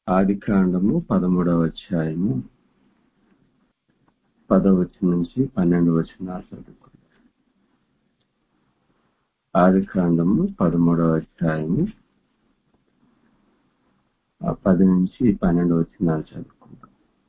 ఆది కాండము పదమూడవ అధ్యాయము పదవచనం నుంచి పన్నెండు వచనాలు చదువుకుందాం ఆది కాండము పదమూడవ అధ్యాయము ఆ పది నుంచి పన్నెండు వచనాలు చదువుకుందాం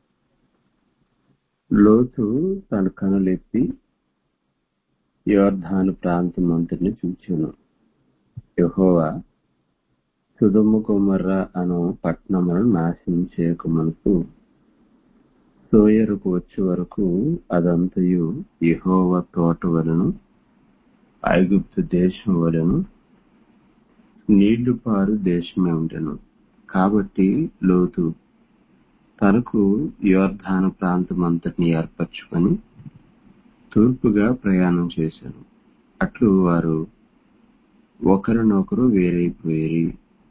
లోతు తన కనులెత్తి యోర్ధాను ప్రాంతం అంతటిని చూచాను యెహోవా సుధుమ కుమర్ర అను పట్టణములను నాశనం చేయకమునకు సోయరుకు వచ్చే వరకు అదంతయు యెహోవ తోట వలను ఐగుప్తు దేశం వలను నీళ్లు పారు దేశమే ఉండెను కాబట్టి లోతు తనకు యోర్ధాను ప్రాంతం అంతటిని ఏర్పరచుకొని తూర్పుగా ప్రయాణం చేశాను అట్లు వారు ఒకరినొకరు వేరైపోయి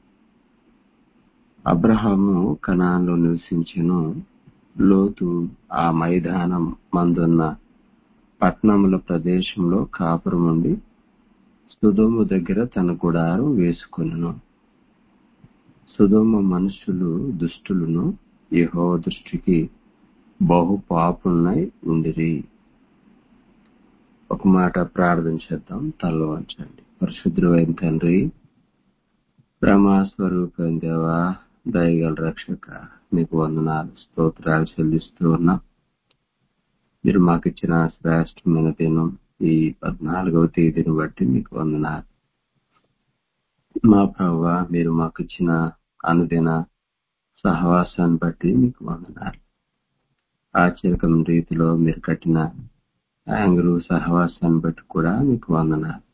అబ్రహాము కణాల్లో నివసించెను లోతు ఆ మైదానం మందున్న పట్టణముల ప్రదేశంలో కాపురం ఉండి సుధోము దగ్గర తన గుడారం వేసుకొనెను సుధోమ మనుషులు దుష్టులను యెహోవ దృష్టికి బహు పాపులనై ఉండిరి ఒక మాట ప్రార్థన చేద్దాం తల వంచండి పరిశుద్ధుడైన తండ్రి బ్రహ్మస్వరూపం దేవా దయగల రక్షక మీకు వందనాలు స్తోత్రాలు చెల్లిస్తూ ఉన్నాం మీరు మాకు ఇచ్చిన శ్రేష్టమైన దినం ఈ పద్నాలుగవ తేదీని బట్టి మీకు వందనాలు మా ప్రభావ మీరు మాకు ఇచ్చిన అనుదిన సహవాసాన్ని బట్టి మీకు వందనాలు ఆశ్చర్యకమైన రీతిలో మీరు కట్టిన యాంగులు సహవాసాన్ని బట్టి కూడా మీకు వందనాలు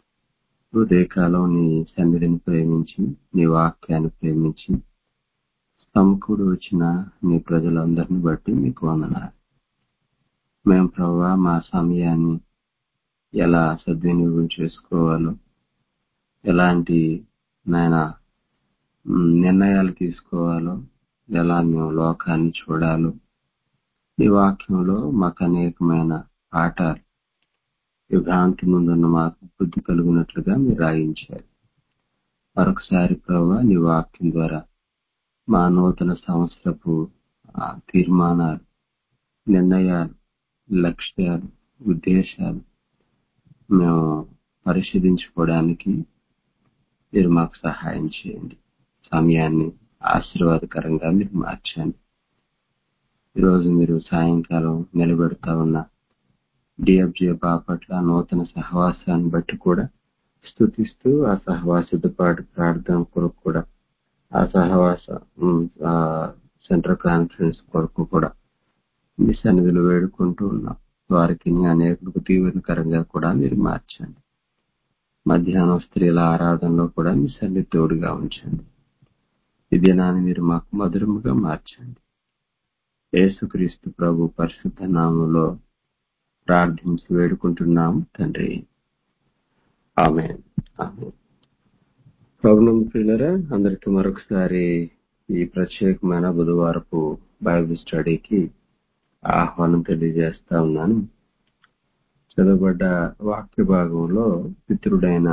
ఉదయకాలం నీ సన్నిధిని ప్రేమించి నీ వాక్యాన్ని ప్రేమించి సమకూడి వచ్చిన నీ ప్రజలందరిని బట్టి మీకు వందనాలు మేము ప్రభావ మా సమయాన్ని ఎలా సద్వినియోగం చేసుకోవాలో ఎలాంటి నాయన నిర్ణయాలు తీసుకోవాలో ఎలా మేము లోకాన్ని చూడాలో ఈ వాక్యంలో మాకు అనేకమైన పాఠాలు యుగాంతి ముందున్న మాకు బుద్ధి కలుగునట్లుగా మీరు రాయించారు మరొకసారి ప్రభావ నీ వాక్యం ద్వారా మా నూతన సంవత్సరపు తీర్మానాలు నిర్ణయాలు లక్ష్యాలు ఉద్దేశాలు మేము పరిశీలించుకోవడానికి మీరు మాకు సహాయం చేయండి సమయాన్ని ఆశీర్వాదకరంగా మీరు మార్చండి ఈరోజు మీరు సాయంకాలం నిలబెడతా ఉన్న డిఎఫ్జే బాపట్ల నూతన సహవాసాన్ని బట్టి కూడా స్థుతిస్తూ ఆ సహవాసతో పాటు ప్రార్థన కొరకు కూడా ఆ సహవాస సెంట్రల్ కాన్ఫరెన్స్ కొరకు కూడా మీ సన్నిధిలో వేడుకుంటూ ఉన్నాం వారికి అనేకులకు తీవ్రకరంగా కూడా మీరు మార్చండి మధ్యాహ్నం స్త్రీల ఆరాధనలో కూడా మీ సన్నిధి తోడుగా ఉంచండి ఈ దినాన్ని మీరు మాకు మధురముగా మార్చండి యేసుక్రీస్తు ప్రభు పరిశుద్ధ నామంలో ప్రార్థించి వేడుకుంటున్నాం తండ్రి ఆమె ఆమె ప్రభునందు ప్రియులరా అందరికి మరొకసారి ఈ ప్రత్యేకమైన బుధవారపు బైబిల్ స్టడీకి ఆహ్వానం తెలియజేస్తా ఉన్నాను చదవబడ్డ వాక్య భాగంలో పితృడైన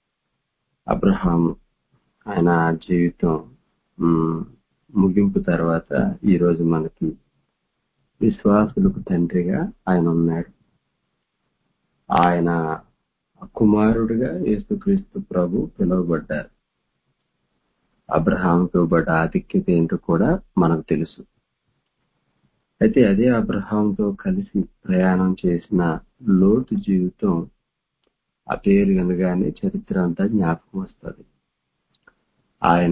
అబ్రహాం ఆయన జీవితం ముగింపు తర్వాత ఈరోజు మనకి విశ్వాసులకు తండ్రిగా ఆయన ఉన్నాడు ఆయన కుమారుడిగా యేసుక్రీస్తు ప్రభు పిలువబడ్డారు అబ్రహాం ఇవ్వబడ్డ ఆధిక్యత ఏంటో కూడా మనకు తెలుసు అయితే అదే అబ్రహాంతో కలిసి ప్రయాణం చేసిన లోతు జీవితం ఆ పేరు వినగానే చరిత్ర అంతా జ్ఞాపకం వస్తుంది ఆయన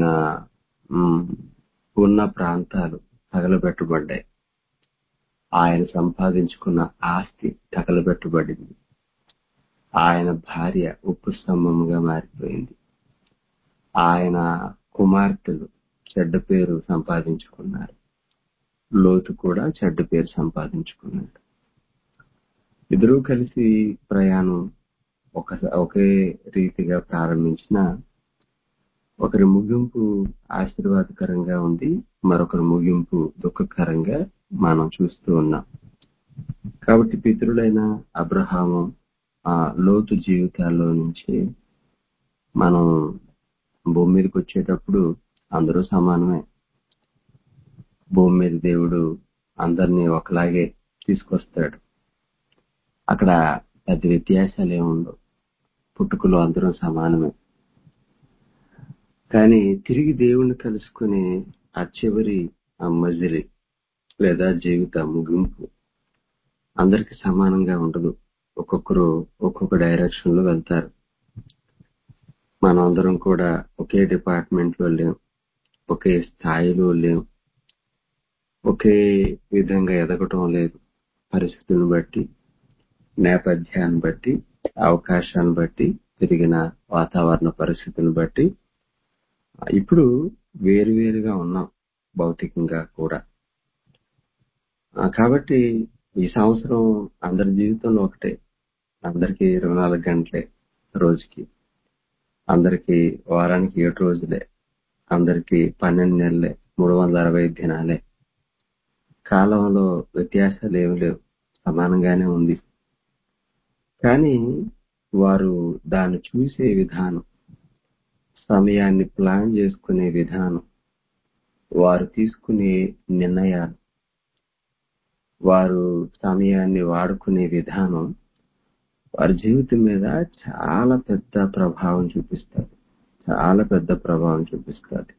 ఉన్న ప్రాంతాలు తగలబెట్టబడ్డాయి ఆయన సంపాదించుకున్న ఆస్తి తగలబెట్టబడింది ఆయన భార్య ఉప్పు స్తంభముగా మారిపోయింది ఆయన కుమార్తెలు చెడ్డ పేరు సంపాదించుకున్నారు లోతు కూడా చెడ్డ పేరు సంపాదించుకున్నాడు ఇద్దరూ కలిసి ప్రయాణం ఒక ఒకే రీతిగా ప్రారంభించిన ఒకరి ముగింపు ఆశీర్వాదకరంగా ఉంది మరొకరి ముగింపు దుఃఖకరంగా మనం చూస్తూ ఉన్నాం కాబట్టి పితరులైన అబ్రహాము ఆ లోతు జీవితాల్లో నుంచి మనం భూమి మీదకి వచ్చేటప్పుడు అందరూ సమానమే భూమి మీద దేవుడు అందరినీ ఒకలాగే తీసుకొస్తాడు అక్కడ పెద్ద వ్యత్యాసాలు ఏముండవు పుట్టుకలు అందరం సమానమే కానీ తిరిగి దేవుణ్ణి కలుసుకునే ఆ చివరి ఆ మజిలి లేదా జీవిత ముగింపు అందరికి సమానంగా ఉండదు ఒక్కొక్కరు ఒక్కొక్క డైరెక్షన్ లో వెళ్తారు మనం అందరం కూడా ఒకే డిపార్ట్మెంట్ లో లేం ఒకే స్థాయిలో లేం ఒకే విధంగా ఎదగటం లేదు పరిస్థితులను బట్టి నేపథ్యాన్ని బట్టి అవకాశాన్ని బట్టి పెరిగిన వాతావరణ పరిస్థితులను బట్టి ఇప్పుడు వేరువేరుగా ఉన్నాం భౌతికంగా కూడా ఆ, కాబట్టి ఈ సంవత్సరం అందరి జీవితంలో ఒకటే అందరికి ఇరవై నాలుగు గంటలే రోజుకి అందరికి వారానికి ఏడు రోజులే అందరికి పన్నెండు నెలలే మూడు వందల అరవై ఐదు దినాలే కాలంలో వ్యత్యాసాలు ఏమి లేవు సమానంగానే ఉంది కానీ వారు దాన్ని చూసే విధానం సమయాన్ని ప్లాన్ చేసుకునే విధానం వారు తీసుకునే నిర్ణయాలు వారు సమయాన్ని వాడుకునే విధానం వారి జీవితం మీద చాలా పెద్ద ప్రభావం చూపిస్తుంది చాలా పెద్ద ప్రభావం చూపిస్తుంది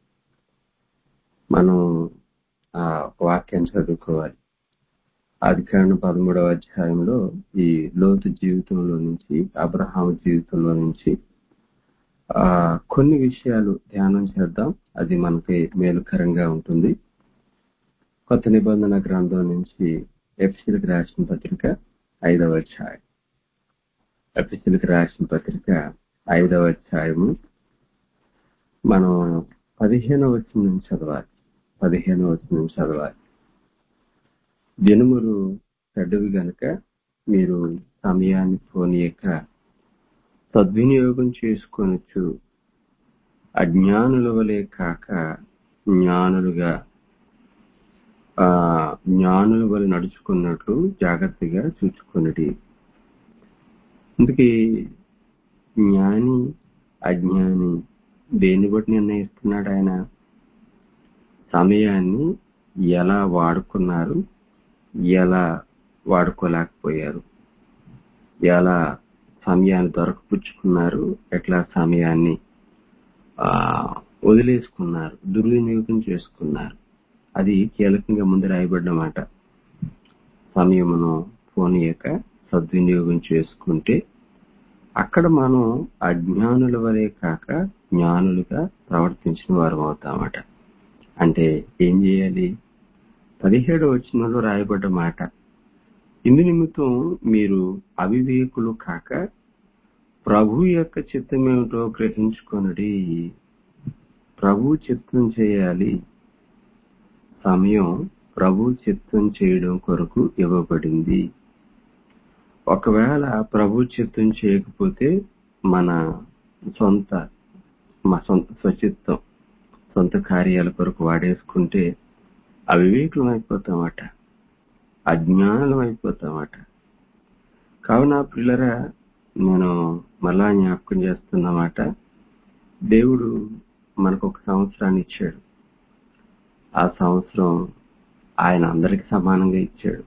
మనం ఆ వాక్యాన్ని చదువుకోవాలి ఆది కాండం పదమూడవ అధ్యాయంలో ఈ లోతు జీవితంలో నుంచి అబ్రహాం జీవితంలో నుంచి ఆ కొన్ని విషయాలు ధ్యానం చేద్దాం అది మనకి మేలుకరంగా ఉంటుంది కొత్త నిబంధన గ్రంథం నుంచి ఎఫ్సిల్కి రాసిన పత్రిక ఐదవ అధ్యాయం ఎఫ్సిల్కి రాసిన పత్రిక ఐదవ అధ్యాయము మనం పదిహేనవ వచ్చిన నుంచి చదవాలి పదిహేనవ వచ్చిన నుంచి చదవాలి దినములు చెడ్డవి గనుక మీరు సమయాన్ని పోనీయక సద్వినియోగం చేసుకొనొచ్చు అజ్ఞానుల వలె కాక జ్ఞానులుగా ఆ జ్ఞానుల వలె నడుచుకున్నట్లు జాగ్రత్తగా చూచుకొనిటి అందుకే జ్ఞాని అజ్ఞాని దేన్ని బట్టి నిర్ణయిస్తున్నాడు ఆయన సమయాన్ని ఎలా వాడుకున్నారు ఎలా వాడుకోలేకపోయారు ఎలా సమయాన్ని దొరకపుచ్చుకున్నారు ఎట్లా సమయాన్ని ఆ వదిలేసుకున్నారు దుర్వినియోగం చేసుకున్నారు అది కీలకంగా ముందు రాయబడ్డ మాట సమయమును పోనీయక సద్వినియోగం చేసుకుంటే అక్కడ మనం అజ్ఞానుల వలె కాక జ్ఞానులుగా ప్రవర్తించిన వారు అవుతామట అంటే ఏం చేయాలి పదిహేడు వచనంలో రాయబడ్డ మాట ఇందు నిమిత్తం మీరు అవివేకులు కాక ప్రభు యొక్క చిత్తమేమిటో గ్రహించుకొనడి ప్రభు చిత్తం చేయాలి సమయం ప్రభు చిత్తం చేయడం కొరకు ఇవ్వబడింది ఒకవేళ ప్రభు చిత్తం చేయకపోతే మన సొంత మా సొంత స్వచిత్తం సొంత కార్యాల కొరకు వాడేసుకుంటే అవివేకులం అయిపోతామట అజ్ఞానులం అయిపోతామట కావున పిల్లరా నేను మళ్ళా జ్ఞాపకం చేస్తున్నమాట దేవుడు మనకు ఒక సంవత్సరాన్ని ఇచ్చాడు ఆ సంవత్సరం ఆయన అందరికి సమానంగా ఇచ్చాడు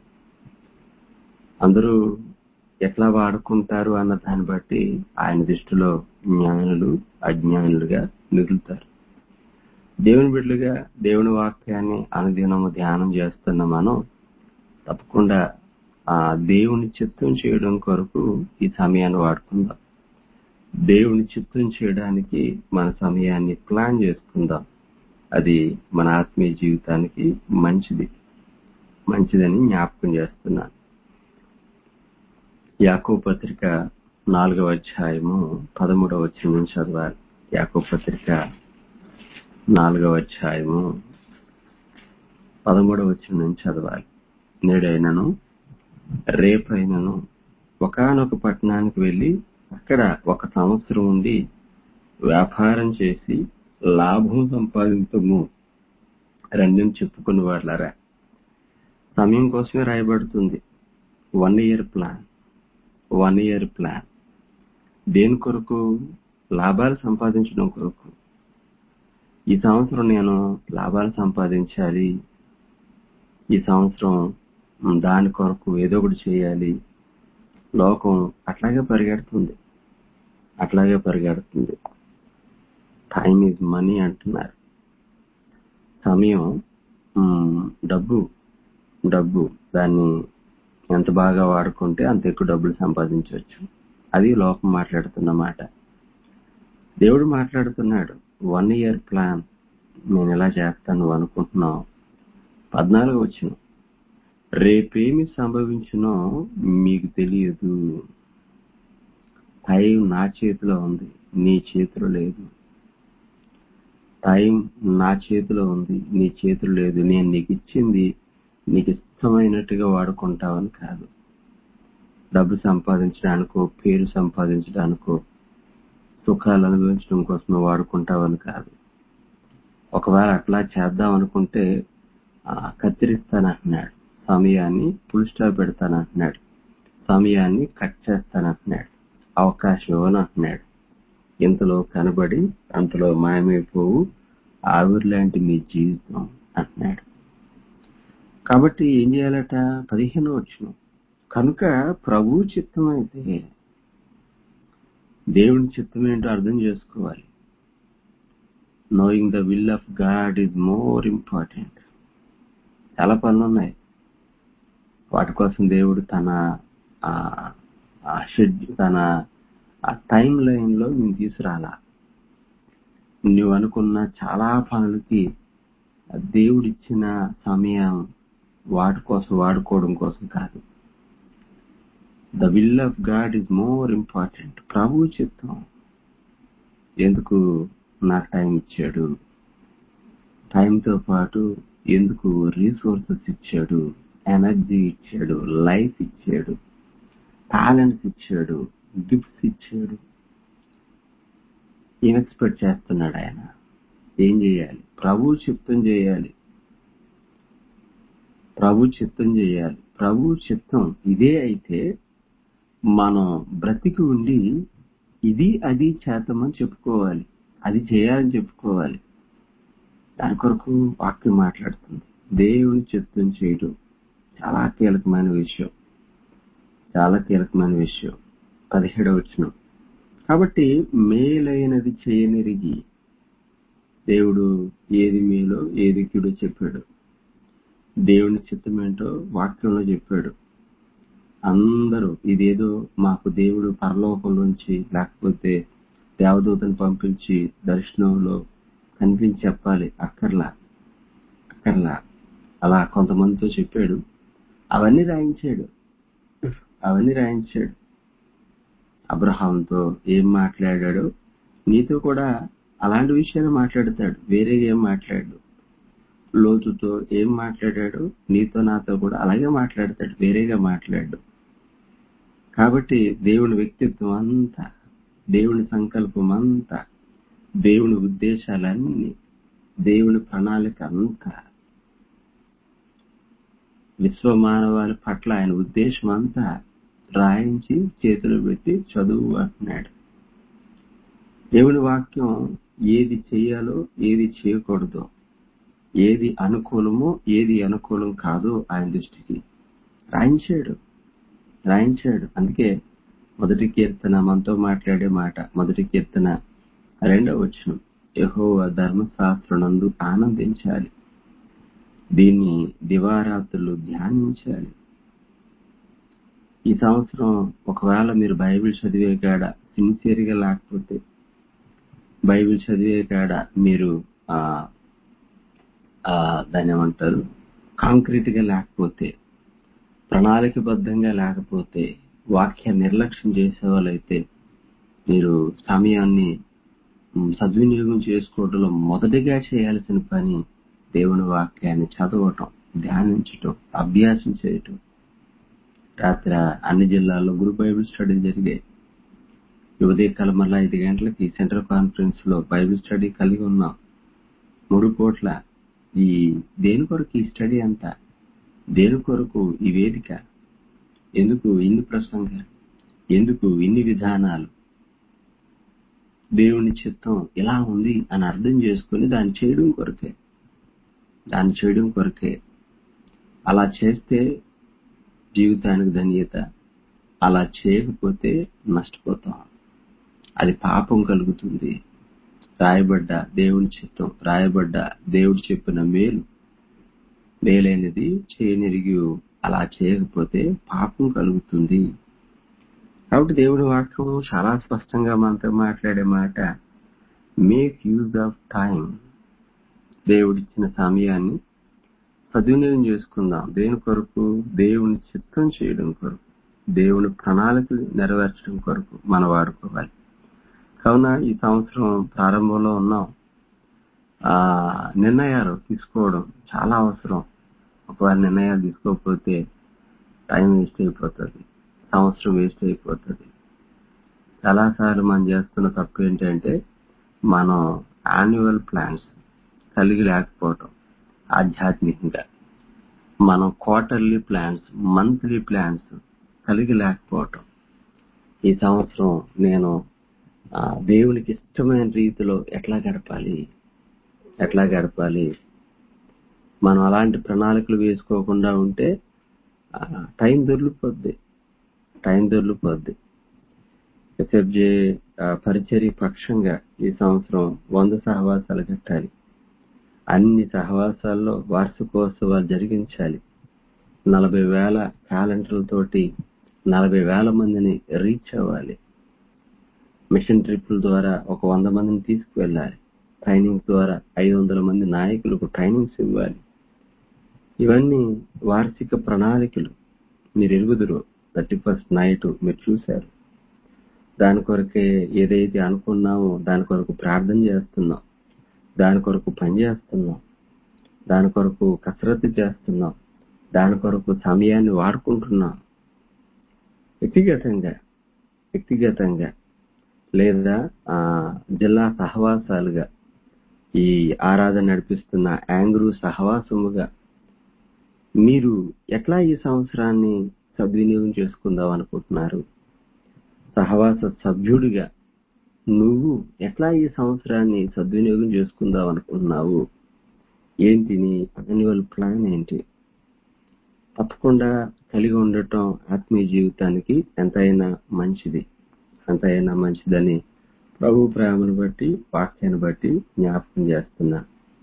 అందరూ ఎట్లా వాడుకుంటారు అన్న దాన్ని బట్టి ఆయన దృష్టిలో జ్ఞానులు అజ్ఞానులుగా మిగులుతారు దేవుని బిడ్డలుగా దేవుని వాక్యాన్ని అనుదినము ధ్యానం చేస్తున్న మనం తప్పకుండా ఆ దేవుని చిత్తం చేయడం కొరకు ఈ సమయాన్ని వాడుకుందాం దేవుని చిత్తం చేయడానికి మన సమయాన్ని ప్లాన్ చేసుకుందాం అది మన ఆత్మీయ జీవితానికి మంచిది మంచిదని జ్ఞాపకం చేస్తున్నాను యాకో పత్రిక నాలుగవ అధ్యాయము పదమూడవ వచ్చిన నుంచి చదవాలి యాకో పత్రిక నాలుగవ అధ్యాయము పదమూడవ వచ్చిన నుంచి చదవాలి నేడైనను రేపైనను ఒకనొక పట్టణానికి వెళ్లి అక్కడ ఒక సంవత్సరం ఉండి వ్యాపారం చేసి లాభం సంపాదించము రెండని చెప్పుకుని వాళ్ళరా సమయం కోసమే రాయబడుతుంది one year plan one year plan దేని కొరకు లాభాలు సంపాదించడం కొరకు ఈ సంవత్సరం నేను లాభాలు సంపాదించాలి ఈ సంవత్సరం ఉమ్, దాని కొరకు ఏదో ఒకటి చేయాలి లోకం అట్లాగే పరిగెడుతుంది అట్లాగే పరిగెడుతుంది టైం ఈజ్ మనీ అంటున్నారు సమయం ఉమ్, డబ్బు డబ్బు దాన్ని ఎంత బాగా వాడుకుంటే అంత ఎక్కువ డబ్బులు సంపాదించవచ్చు అది లోకం మాట్లాడుతున్న మాట దేవుడు మాట్లాడుతున్నాడు వన్ ఇయర్ ప్లాన్ నేను ఇలా చేస్తాను నువ్వు అనుకుంటున్నావు పద్నాలుగు వచ్చిన రేపేమి సంభవించునో మీకు తెలియదు టైం నా చేతిలో ఉంది నీ చేతిలో లేదు టైం నా చేతిలో ఉంది నీ చేతిలో లేదు నేను నీకు ఇచ్చింది నీకు ఇష్టమైనట్టుగా వాడుకుంటావని కాదు డబ్బు సంపాదించడానికో పేరు సంపాదించడానికో సుఖాలు అనుభవించడం కోసం నువ్వు వాడుకుంటావని కాదు ఒకవేళ అట్లా చేద్దాం అనుకుంటే ఆ, కత్తిరిస్తానంటున్నాడు సమయాన్ని పుల్ స్టాప్ పెడతానంటున్నాడు సమయాన్ని కట్ చేస్తానంటున్నాడు అవకాశం ఇవ్వనంటున్నాడు ఇంతలో కనబడి అంతలో మాయమైపోవు ఆవిరి లాంటి మీ జీవితం అంటున్నాడు కాబట్టి ఏం చేయాలట పదిహేను వచ్చిన కనుక ప్రభు చిత్తం అయితే దేవుని చిత్తం ఏంటో అర్థం చేసుకోవాలి knowing the will of God is more important చాలా పనులు ఉన్నాయి వాటి కోసం దేవుడు తన ఆ, ఆ షెడ్యూల్ తన ఆ టైం లైన్ లో నేను తీసుకురాలా నువ్వు అనుకున్న చాలా పనులకి దేవుడిచ్చిన సమయం వాటి కోసం వాడుకోవడం కోసం కాదు the will of God is more important ప్రభు చిత్తం ఎందుకు నాకు టైం ఇచ్చాడు టైంతో పాటు ఎందుకు రీసోర్సెస్ ఇచ్చాడు ఎనర్జీ ఇచ్చాడు లైఫ్ ఇచ్చాడు టాలెంట్స్ ఇచ్చాడు గిఫ్ట్స్ ఇచ్చాడు ఏం ఎక్స్పెక్ట్ చేస్తున్నాడు ఆయన ఏం చేయాలి ప్రభు చిత్తం చేయాలి ప్రభు చిత్తం చేయాలి ప్రభు చిత్తం ఇదే అయితే మనం బ్రతికి ఉండి ఇది అది చేద్దామని చెప్పుకోవాలి అది చేయాలని చెప్పుకోవాలి దాని కొరకు వాక్యం మాట్లాడుతుంది దేవుని చిత్తం చేయడం చాలా కీలకమైన విషయం చాలా కీలకమైన విషయం పదిహేడవ వచ్చిన కాబట్టి మేలైనది చేయనిరిగి దేవుడు ఏది మేలో ఏది కీడో చెప్పాడు దేవుని చిత్తం ఏంటో వాక్యంలో చెప్పాడు అందరూ ఇదేదో మాకు దేవుడు పరలోకంలోంచి లేకపోతే దేవదూతను పంపించి దర్శనంలో కనిపించి చెప్పాలి అక్కర్లా అక్కర్లా అలా కొంతమందితో చెప్పాడు అవన్నీ రాయించాడు అవన్నీ రాయించాడు అబ్రహాంతో ఏం మాట్లాడాడో నీతో కూడా అలాంటి విషయాలు మాట్లాడతాడు వేరేగా ఏం మాట్లాడు లోతుతో ఏం మాట్లాడాడు నీతో నాతో కూడా అలాగే మాట్లాడతాడు వేరేగా మాట్లాడు కాబట్టి దేవుని వ్యక్తిత్వం అంతా దేవుని సంకల్పం అంతా దేవుని ఉద్దేశాలన్నీ దేవుని ప్రణాళిక అంతా విశ్వ మానవాళి పట్ల ఆయన ఉద్దేశం అంతా రాయించి చేతిలో పెట్టి చదువు అంటున్నాడు దేవుని వాక్యం ఏది చేయాలో ఏది చేయకూడదో ఏది అనుకూలమో ఏది అనుకూలం కాదో ఆయన దృష్టికి రాయించాడు రాయించాడు అందుకే మొదటి కీర్తన మనతో మాట్లాడే మాట మొదటి కీర్తన రెండవ వచనం యహోవ ధర్మశాస్త్రనందు ఆనందించాలి దీన్ని దివారాత్రులు ధ్యానించాలి ఈ సంవత్సరం ఒకవేళ మీరు బైబిల్ చదివే కాడ సిన్సియర్ గా లేకపోతే బైబిల్ చదివే కాడ మీరు ఆ ఆ, దాన్ని ఏమంటారు కాంక్రీట్ గా లేకపోతే ప్రణాళికబద్ధంగా లేకపోతే వాక్య నిర్లక్ష్యం చేసే వాళ్ళైతే మీరు సమయాన్ని ఉమ్, సద్వినియోగం చేసుకోవడంలో మొదటిగా చేయాల్సిన పని దేవుని వాక్యాన్ని చదవటం ధ్యానించటం అభ్యాసం చేయటం రాత్రి అన్ని జిల్లాల్లో గురు బైబిల్ స్టడీ జరిగాయి ఈ ఉదయకాలం మళ్ళా ఐదు గంటలకి సెంట్రల్ కాన్ఫరెన్స్ లో బైబిల్ స్టడీ కలిగి ఉన్నాం మూడు పూట్ల ఈ దేని కొరకు ఈ స్టడీ అంతా దేని కొరకు ఈ వేదిక ఎందుకు ఇన్ని ప్రసంగాలు ఎందుకు ఇన్ని విధానాలు దేవుని చిత్తం ఇలా ఉంది అని అర్థం చేసుకుని దాన్ని చేయడం కొరకే దాన్ని చేయడం కొరకే అలా చేస్తే జీవితానికి ధన్యత అలా చేయకపోతే నష్టపోతాం అది పాపం కలుగుతుంది రాయబడ్డ దేవుని చిత్తం రాయబడ్డ దేవుడు చెప్పిన మేలు మేలైనది చేయనిరిగి అలా చేయకపోతే పాపం కలుగుతుంది కాబట్టి దేవుడి వాక్యం చాలా స్పష్టంగా మనతో మాట్లాడే మాట మేక్ యూజ్ ఆఫ్ టైం దేవుడిచ్చిన సమయాన్ని సద్వినియోగం చేసుకుందాం దేని కొరకు దేవుని చిత్తం చేయడం కొరకు దేవుని ప్రణాళికలు నెరవేర్చడం కొరకు మనం వాడుకోవాలి కావున ఈ సంవత్సరం ప్రారంభంలో ఉన్నాం ఆ నిర్ణయాలు తీసుకోవడం చాలా అవసరం ఒకవేళ నిర్ణయాలు తీసుకోకపోతే టైం వేస్ట్ అయిపోతుంది సంవత్సరం వేస్ట్ అయిపోతుంది చాలాసార్లు మనం చేస్తున్న తప్పు ఏంటంటే మనం యాన్యువల్ ప్లాన్స్ కలిగి లేకపోవటం ఆధ్యాత్మికంగా మనం క్వార్టర్లీ ప్లాన్స్ మంత్లీ ప్లాన్స్ కలిగి లేకపోవటం ఈ సంవత్సరం నేను ఆ, దేవునికి ఇష్టమైన రీతిలో ఎట్లా గడపాలి ఎట్లా గడపాలి మనం అలాంటి ప్రణాళికలు వేసుకోకుండా ఉంటే ఆ, టైం దొరికిపోద్ది టైం దొరికిపోద్ది ఎస్ఎఫ్జే పరిచర్య పక్షంగా ఈ సంవత్సరం వంద సహవాసాలు కట్టాలి అన్ని సహవాసాల్లో వార్షికోత్సవాలు జరిగించాలి నలభై వేల క్యాలెండర్లతోటి నలభై వేల మందిని రీచ్ అవ్వాలి మిషన్ ట్రిప్పుల ద్వారా ఒక వంద మందిని తీసుకువెళ్ళాలి ట్రైనింగ్ ద్వారా ఐదు వందల మంది నాయకులకు ట్రైనింగ్స్ ఇవ్వాలి ఇవన్నీ వార్షిక ప్రణాళికలు మీరు ఎరుగుదురు థర్టీ ఫస్ట్ నైట్ మీరు చూశారు దాని కొరకే ఏదైతే అనుకున్నామో దాని కొరకు ప్రార్థన చేస్తున్నాం దాని కొరకు పని చేస్తున్నాం దాని కొరకు కసరత్తు చేస్తున్నాం దాని కొరకు సమయాన్ని వాడుకుంటున్నాం వ్యక్తిగతంగా వ్యక్తిగతంగా లేదా ఆ, జిల్లా సహవాసాలుగా ఈ ఆరాధన నడిపిస్తున్న యాంగ్రూ సహవాసముగా మీరు ఎట్లా ఈ సంవత్సరాన్ని సద్వినియోగం చేసుకుందాం అనుకుంటున్నారు సహవాస సభ్యుడిగా నువ్వు ఎట్లా ఈ సంవత్సరాన్ని సద్వినియోగం చేసుకుందాం అనుకుంటున్నావు ఏంటి నీ యాన్యువల్ ప్లాన్ ఏంటి తప్పకుండా కలిగి ఉండటం ఆత్మీయ జీవితానికి ఎంతైనా మంచిది ఎంతైనా మంచిదని ప్రభు ప్రేమను బట్టి వాక్యాన్ని బట్టి జ్ఞాపకం చేస్తున్నా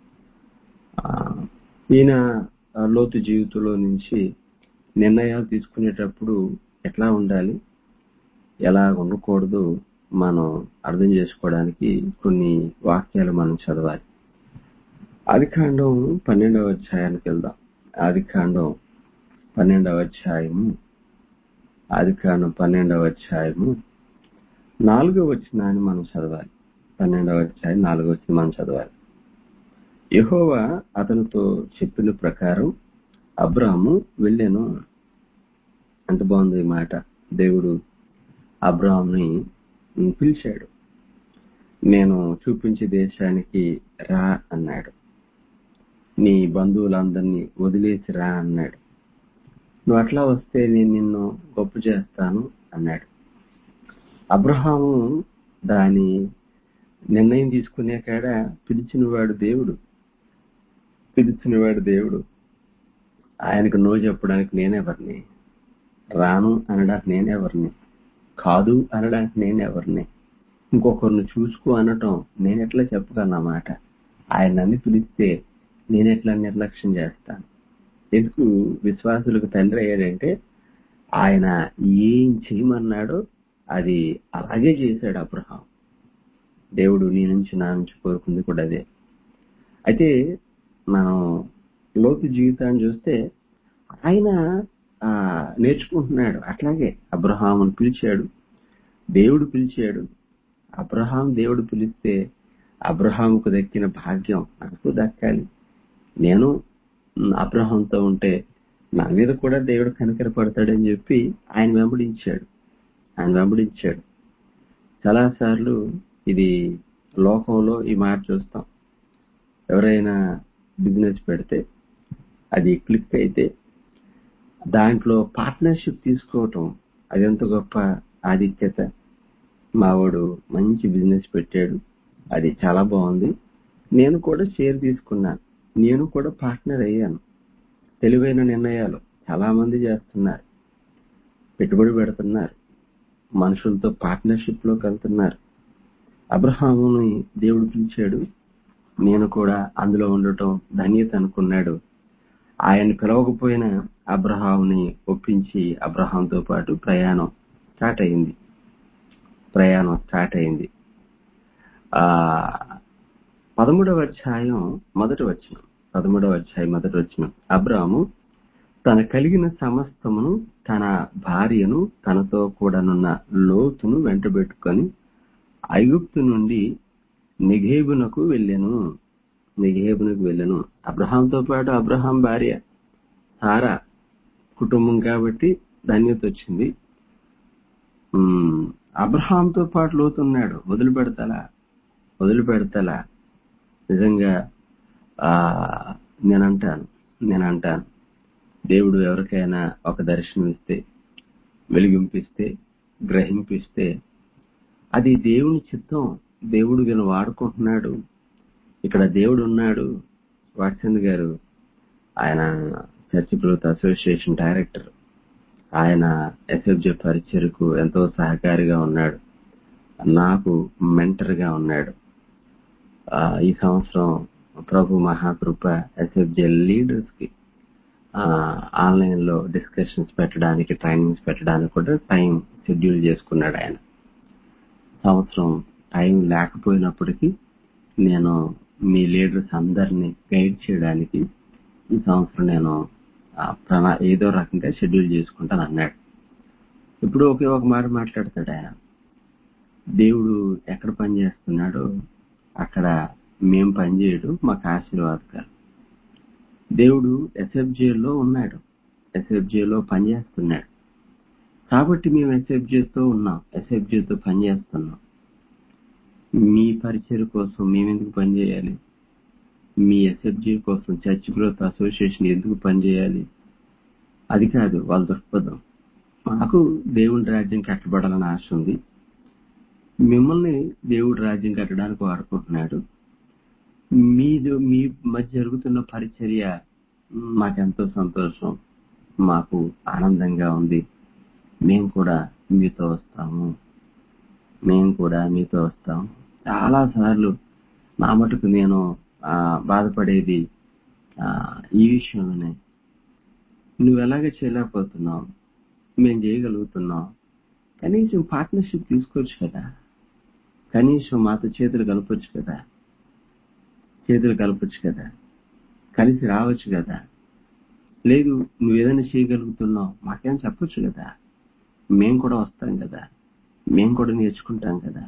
ఆ, ఈయన ఆ, లోతు జీవితంలో నుంచి నిర్ణయాలు తీసుకునేటప్పుడు ఎట్లా ఉండాలి ఎలా ఉండకూడదు మనం అర్థం చేసుకోవడానికి కొన్ని వాక్యాలు మనం చదవాలి ఆదికాండం పన్నెండవ అధ్యాయానికి వెళ్దాం ఆదికాండం పన్నెండవ అధ్యాయము ఆదికాండం పన్నెండవ అధ్యాయము నాలుగో వచనాన్ని మనం చదవాలి పన్నెండవ అధ్యాయం నాలుగో వచ్చిన మనం చదవాలి యెహోవా అతనితో చెప్పిన ప్రకారం అబ్రాము వెళ్ళాను ఎంత బాగుంది ఈ మాట దేవుడు అబ్రాహాంని పిలిచాడు నేను చూపించే దేశానికి రా అన్నాడు నీ బంధువులందరినీ వదిలేసి రా అన్నాడు నువ్వు అట్లా వస్తే నేను నిన్ను గొప్ప చేస్తాను అన్నాడు అబ్రహాము దాని నిర్ణయం తీసుకునే కాడ పిలిచినవాడు దేవుడు పిలిచినవాడు దేవుడు ఆయనకు నో చెప్పడానికి నేనెవరిని రాను అనడానికి నేనెవరిని కాదు అనడానికి నేనెవరిని ఇంకొకరిని చూసుకో అనటం నేను ఎట్లా చెప్పగలనమాట ఆయన నన్ను పిలిస్తే నేను ఎట్లా నిర్లక్ష్యం చేస్తాను ఎందుకు విశ్వాసులకు తండ్రి అయ్యాడంటే ఆయన ఏం చేయమన్నాడో అది అలాగే చేశాడు అబ్రహాం దేవుడు నీ నుంచి నా నుంచి కోరుకుంది కూడా అదే అయితే మనం లోతు జీవితాన్ని చూస్తే ఆయన ఆ, నేర్చుకుంటున్నాడు అట్లాగే అబ్రహామును పిలిచాడు దేవుడు పిలిచాడు అబ్రహాం దేవుడు పిలిస్తే అబ్రహాముకు దక్కిన భాగ్యం నాకు దక్కాలి నేను ఉమ్, అబ్రహాంతో ఉంటే నా మీద కూడా దేవుడు కనికరపడతాడని చెప్పి ఆయన వెంబడించాడు ఆయన వెంబడించాడు చాలాసార్లు ఇది లోకంలో ఈ మాట చూస్తాం ఎవరైనా బిజినెస్ పెడితే అది క్లిక్ అయితే దాంట్లో పార్ట్నర్షిప్ తీసుకోవటం అది ఎంత గొప్ప ఆధిక్యత మావాడు మంచి బిజినెస్ పెట్టాడు అది చాలా బాగుంది నేను కూడా షేర్ తీసుకున్నాను నేను కూడా పార్ట్నర్ అయ్యాను తెలివైన నిర్ణయాలు చాలా మంది చేస్తున్నారు పెట్టుబడి పెడుతున్నారు మనుషులతో పార్ట్నర్షిప్ లోకి వెళ్తున్నారు అబ్రహాముని దేవుడు పిలిచాడు నేను కూడా అందులో ఉండటం ధన్యత అనుకున్నాడు ఆయన పిలవకపోయిన అబ్రహాముని ఒప్పించి అబ్రహాంతో పాటు ప్రయాణం స్టార్ట్ అయింది ప్రయాణం స్టార్ట్ అయింది ఆ పదమూడవ అధ్యాయం మొదటి వచనం పదమూడవ అధ్యాయం మొదటి వచనం అబ్రాము తన కలిగిన సమస్తమును తన భార్యను తనతో కూడానున్న లోతును వెంటబెట్టుకొని ఐగుప్తు నుండి నిఘేబునకు వెళ్ళాను నిఘేబునకు వెళ్ళాను అబ్రహాంతో పాటు అబ్రహాం భార్య సారా కుటుంబం కాబట్టి ధన్యత వచ్చింది ఉమ్, అబ్రహాంతో పాటు లోతున్నాడు వదిలిపెడతాలా వదిలిపెడతాలా నిజంగా ఆ నేనంటాను నేనంటాను దేవుడు ఎవరికైనా ఒక దర్శనం ఇస్తే వెలిగింపిస్తే గ్రహింపిస్తే అది దేవుని చిత్తం దేవుడు వీళ్ళు వాడుకుంటున్నాడు ఇక్కడ దేవుడు ఉన్నాడు వాట్సన్ గారు ఆయన చర్చి ప్రభుత్వ అసోసియేషన్ డైరెక్టర్ ఆయన ఎస్ఎఫ్జే పరిచయకు ఎంతో సహకారిగా ఉన్నాడు నాకు మెంటర్ గా ఉన్నాడు ఆ, ఈ సంవత్సరం ప్రభు మహాకృప ఎస్ఎఫ్జే లీడర్స్ కి ఆన్లైన్ లో డిస్కషన్స్ పెట్టడానికి ట్రైనింగ్స్ పెట్టడానికి కూడా టైం షెడ్యూల్ చేసుకున్నాడు ఆయన సంవత్సరం టైం లేకపోయినప్పటికీ నేను మీ లీడర్స్ అందరినీ గైడ్ చేయడానికి ఈ సంవత్సరం నేను ఆ, ప్రణా ఏదో రకంగా షెడ్యూల్ చేసుకుంటాను అన్నాడు ఇప్పుడు ఒకే ఒక మాట మాట్లాడతాడు ఆయన దేవుడు ఎక్కడ పని చేస్తున్నాడో అక్కడ మేం పని చేయడం మాకు ఆశీర్వాదకరం దేవుడు ఎస్ఎఫ్జేలో ఉన్నాడు ఎస్ఎఫ్జేలో పనిచేస్తున్నాడు కాబట్టి మేము ఎస్ఎఫ్జేతో ఉన్నాం ఎస్ఎఫ్జేతో పనిచేస్తున్నాం మీ పరిచయం కోసం మేమెందుకు పనిచేయాలి మీ ఎస్ఎఫ్జే కోసం చర్చ్ గ్రోత్ అసోసియేషన్ ఎందుకు పనిచేయాలి అది కాదు వాళ్ళ దృక్పథం మాకు దేవుడి రాజ్యం కట్టబడాలని ఆశ ఉంది మిమ్మల్ని దేవుడి రాజ్యం కట్టడానికి వాడుకుంటున్నాడు మీది మీ మధ్య జరుగుతున్న పరిచర్య మాకెంతో సంతోషం మాకు ఆనందంగా ఉంది మేము కూడా మీతో వస్తాము మేము కూడా మీతో వస్తాం చాలా సార్లు నా మటుకు నేను ఆ, బాధపడేది ఆ, ఈ విషయంలోనే నువ్వు ఎలాగ చేయలేకపోతున్నావు మేము చేయగలుగుతున్నాం కనీసం పార్ట్నర్షిప్ తీసుకోవచ్చు కదా కనీసం మాతో చేతులు కలపొచ్చు కదా చేతులు కలపొచ్చు కదా కలిసి రావచ్చు కదా లేదు నువ్వు ఏదైనా చేయగలుగుతున్నావు మాకేం చెప్పొచ్చు కదా మేం కూడా వస్తాం కదా మేం కూడా నేర్చుకుంటాం కదా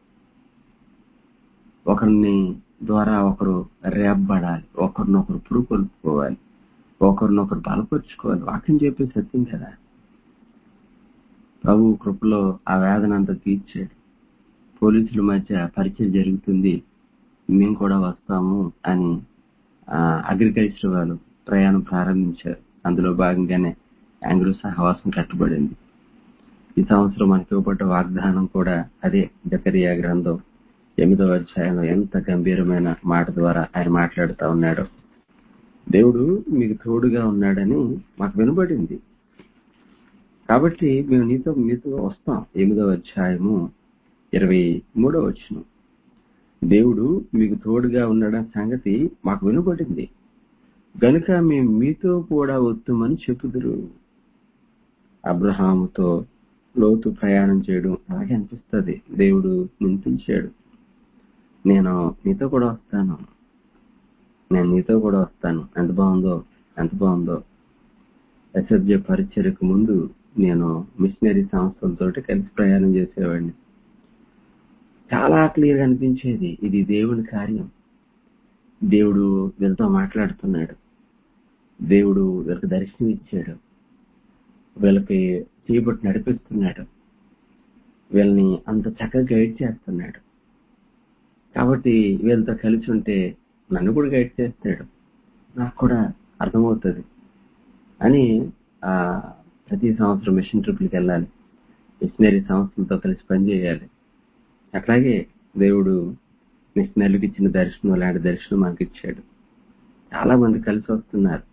ఒకరిని ద్వారా ఒకరు రేపబడాలి ఒకరినొకరు పురుకొల్పుకోవాలి ఒకరినొకరు బలపరుచుకోవాలి వాక్యం చెప్పే సత్యం కదా ప్రభు కృపలో ఆ వేదన అంతా తీర్చాడు పోలీసుల మధ్య పరిచయం జరుగుతుంది మేము కూడా వస్తాము అని అగ్రికల్చర్ వాళ్ళు ప్రయాణం ప్రారంభించారు అందులో భాగంగానే యాంగ్రో సహవాసం కట్టబడింది ఈ సంవత్సరం మనకి ఇవ్వబడ్డ వాగ్దానం కూడా అదే జకరియా గ్రంథం ఎనిమిదవ అధ్యాయంలో ఎంత గంభీరమైన మాట ద్వారా ఆయన మాట్లాడుతూ ఉన్నాడు దేవుడు మీకు తోడుగా ఉన్నాడని మాకు వినబడింది కాబట్టి మేము నీతో మీతో వస్తాం ఎనిమిదవ అధ్యాయము ఇరవై మూడవ వచ్చిన దేవుడు మీకు తోడుగా ఉన్నాడన్న సంగతి మాకు వినబడింది గనుక మేము మీతో కూడా వస్తామని చెప్పుదురు అబ్రహాముతో లోతు ప్రయాణం చేయడం అలాగే అనిపిస్తుంది దేవుడు నింపించాడు నేను నీతో కూడా వస్తాను నేను నీతో కూడా వస్తాను ఎంత బాగుందో ఎంత బాగుందో ఎస్ఎఫ్జే పరిచర్యకు ముందు నేను మిషనరీ సంస్థలతో కలిసి ప్రయాణం చేసేవాడిని చాలా క్లియర్ అనిపించేది ఇది దేవుని కార్యం దేవుడు వీళ్ళతో మాట్లాడుతున్నాడు దేవుడు వీళ్ళకి దర్శనం ఇచ్చాడు వీళ్ళకి చేయబట్టి నడిపిస్తున్నాడు వీళ్ళని అంత చక్కగా గైడ్ చేస్తున్నాడు కాబట్టి వీళ్ళతో కలిసి ఉంటే నన్ను కూడా గైడ్ చేస్తాడు నాకు కూడా అర్థమవుతుంది అని ఆ ప్రతి సంవత్సరం మిషన్ ట్రిప్లకి వెళ్ళాలి మిషనరీ సంస్థలతో కలిసి పనిచేయాలి అట్లాగే దేవుడు మిషనరీకి ఇచ్చిన దర్శనం లాంటి దర్శనం మనకి ఇచ్చాడు చాలా మంది కలిసి వస్తున్నారు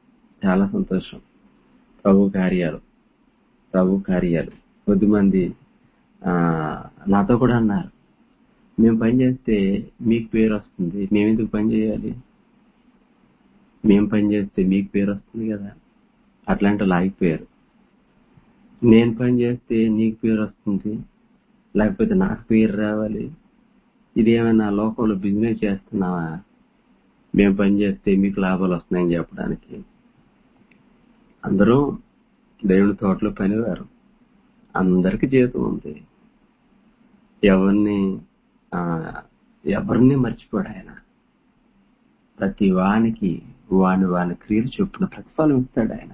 చాలా సంతోషం ప్రభు కార్యాలు ప్రభు కార్యాలు కొద్దిమంది ఆ, నాతో కూడా అన్నారు మేము పని చేస్తే మీకు పేరు వస్తుంది మేము ఎందుకు పని చేయాలి మేము పని చేస్తే మీకు పేరు వస్తుంది కదా అట్లాంటి లాగిపోయారు నేను పని చేస్తే నీకు పేరు వస్తుంది లేకపోతే నాకు పేరు రావాలి ఇదేమైనా లోకంలో బిజినెస్ చేస్తున్నావా మేము పని చేస్తే మీకు లాభాలు వస్తున్నాయని చెప్పడానికి అందరూ దేవుని తోటలో పనివారు అందరికి జీతం ఉంది ఎవరిని ఆ, ఎవరిని మర్చిపోడు ఆయన ప్రతి వానికి వాని వాని క్రియలు చొప్పున ప్రతిఫలం ఇస్తాడు ఆయన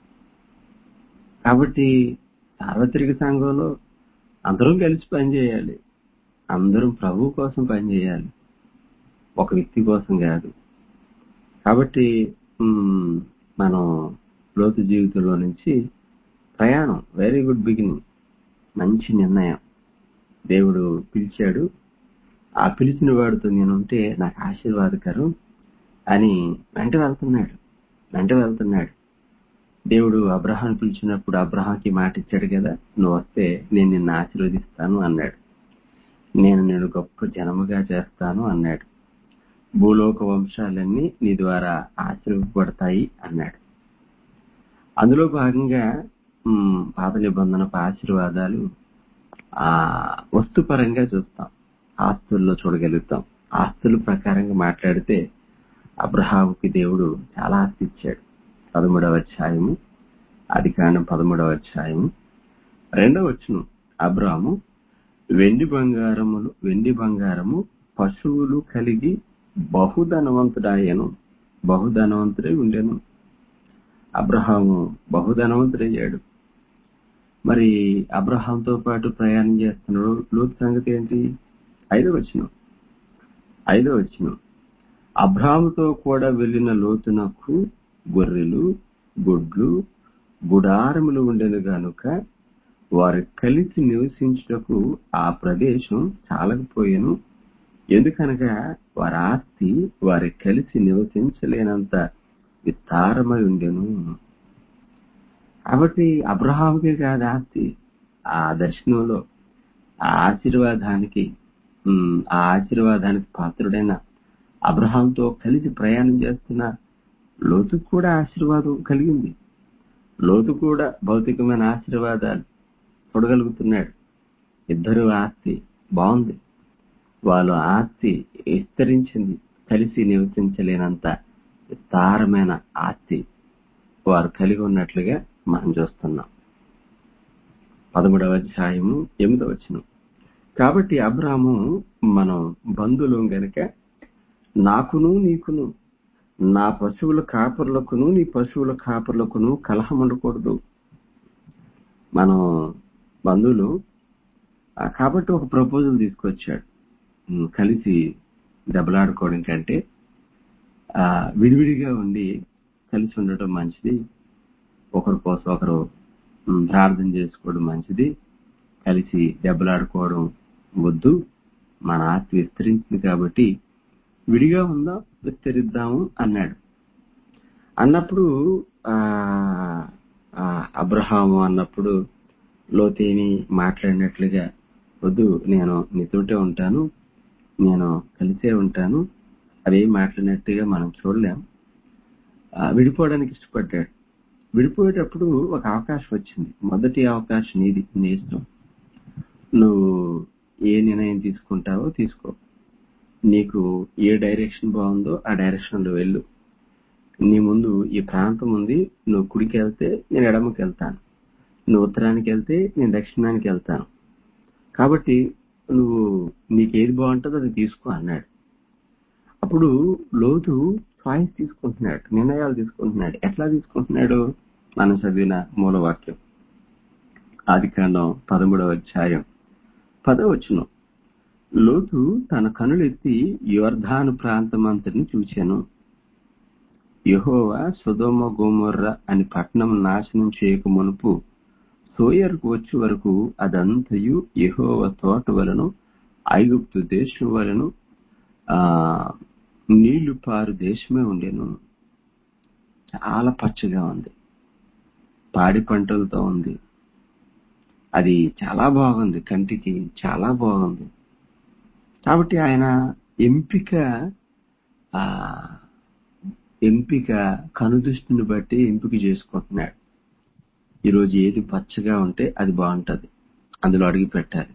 కాబట్టి సార్వత్రిక సంఘంలో అందరం కలిసి పనిచేయాలి అందరం ప్రభు కోసం పనిచేయాలి ఒక వ్యక్తి కోసం కాదు కాబట్టి మ్, మనం లోతు జీవితంలో నుంచి ప్రయాణం వెరీ గుడ్ బిగినింగ్ మంచి నిర్ణయం దేవుడు పిలిచాడు ఆ పిలిచిన వాడితో నేనుంటే నాకు ఆశీర్వాదకరం అని వెంట వెళ్తున్నాడు వెంట వెళ్తున్నాడు దేవుడు అబ్రహాం పిలిచినప్పుడు అబ్రహాంకి మాట ఇచ్చాడు కదా నువ్వు వస్తే నేను నిన్ను ఆశీర్వదిస్తాను అన్నాడు నేను నేను గొప్ప జనముగా చేస్తాను అన్నాడు భూలోక వంశాలన్నీ నీ ద్వారా ఆశీర్వపడతాయి అన్నాడు అందులో భాగంగా మ్, పాత నిబంధనపు ఆశీర్వాదాలు ఆ వస్తుపరంగా చూస్తాం ఆస్తుల్లో చూడగలుగుతాం ఆస్తుల ప్రకారంగా మాట్లాడితే అబ్రహాముకి దేవుడు చాలా ఆస్తి ఇచ్చాడు పదమూడవ అధ్యాయము అది కాండం పదమూడవ అధ్యాయము రెండవ వచ్చును అబ్రాము వెండి బంగారములు వెండి బంగారము పశువులు కలిగి బహుధనవంతుడాయను బహుధనవంతుడై ఉండెను అబ్రహాము బహుధనవంతుడయ్యాడు మరి అబ్రహాంతో పాటు ప్రయాణం చేస్తున్నాడు లోతు సంగతి ఏంటి ఐదో వచ్చిన ఐదో వచ్చిన అబ్రాహాముతో కూడా వెళ్ళిన లోతునకు గొర్రెలు గొడ్లు గుడారములు ఉండెను గనుక వారు కలిసి నివసించుటకు ఆ ప్రదేశం చాలకపోయాను ఎందుకనగా వారి ఆస్తి వారి కలిసి నివసించలేనంత విస్తారమై ఉండెను కాబట్టి అబ్రహాంకే కాదు ఆస్తి ఆ దర్శనంలో ఆ ఆశీర్వాదానికి ఉమ్, ఆ ఆశీర్వాదానికి పాత్రుడైన అబ్రహాంతో కలిసి ప్రయాణం చేస్తున్న లోతుకు కూడా ఆశీర్వాదం కలిగింది లోతు కూడా భౌతికమైన ఆశీర్వాదాలు చూడగలుగుతున్నాడు ఇద్దరు ఆస్తి బాగుంది వాళ్ళ ఆస్తి విస్తరించింది కలిసి నివసించలేనంత విస్తారమైన ఆస్తి వారు కలిగి ఉన్నట్లుగా మనం చూస్తున్నాం పదమూడవ అధ్యాయము ఎనిమిదవ వచనం కాబట్టి అబ్రాము మనం బంధువులం గనుక నాకును నీకును నా పశువుల కాపర్లకును నీ పశువుల కాపర్లకును కలహం ఉండకూడదు మనం బంధువులు ఆ, కాబట్టి ఒక ప్రపోజల్ తీసుకొచ్చాడు ఉమ్, కలిసి దెబ్బలాడుకోవడం కంటే ఆ, విడివిడిగా ఉండి కలిసి ఉండటం మంచిది ఒకరి కోసం ఒకరు ఉమ్, ప్రార్థన చేసుకోవడం మంచిది కలిసి దెబ్బలాడుకోవడం వద్దు మన ఆస్తి విస్తరించింది కాబట్టి విడిగా ఉందాం విస్తరిద్దాము అన్నాడు అన్నప్పుడు ఆ ఆ, అబ్రహాము అన్నప్పుడు లోతేమి మాట్లాడినట్లుగా వద్దు నేను నీతోటే ఉంటాను నేను కలిసే ఉంటాను అవేం మాట్లాడినట్టుగా మనం చూడలేం ఆ, విడిపోవడానికి ఇష్టపడ్డాడు విడిపోయేటప్పుడు ఒక అవకాశం వచ్చింది మొదటి అవకాశం నీది నీ ఇష్టం నువ్వు ఏ నిర్ణయం తీసుకుంటావో తీసుకో నీకు ఏ డైరెక్షన్ బాగుందో ఆ డైరెక్షన్ లో వెళ్ళు నీ ముందు ఈ ప్రాంతం ఉంది నువ్వు కుడికి వెళ్తే నేను ఎడమకి వెళ్తాను నువ్వు ఉత్తరానికి వెళ్తే నేను దక్షిణానికి వెళ్తాను కాబట్టి నువ్వు నీకు ఏది బాగుంటుందో అది తీసుకో అన్నాడు అప్పుడు లోతు చాయిస్ తీసుకుంటున్నాడు నిర్ణయాలు తీసుకుంటున్నాడు ఎట్లా తీసుకుంటున్నాడు మనం చదివిన మూలవాక్యం ఆది కాండం పదమూడవ అధ్యాయం పదవచ్చును లోతు తన కనులెత్తి యోర్ధాను ప్రాంతమంతటిని చూచాను యెహోవా సుధోమ గోమొర్ర అని పట్టణం నాశనం చేయక మునుపు సోయర్కు వచ్చే వరకు అదంతయు యెహోవ తోట వలను ఐగుప్తు దేశం వలను ఆ నీళ్లు పారు దేశమే ఉండెను చాలా పచ్చగా ఉంది పాడి పంటలతో ఉంది అది చాలా బాగుంది కంటికి చాలా బాగుంది కాబట్టి ఆయన ఎంపిక ఆ ఎంపిక కనుదృష్టిని బట్టి ఎంపిక చేసుకుంటున్నాడు ఈరోజు ఏది పచ్చగా ఉంటే అది బాగుంటది అందులో అడుగు పెట్టాలి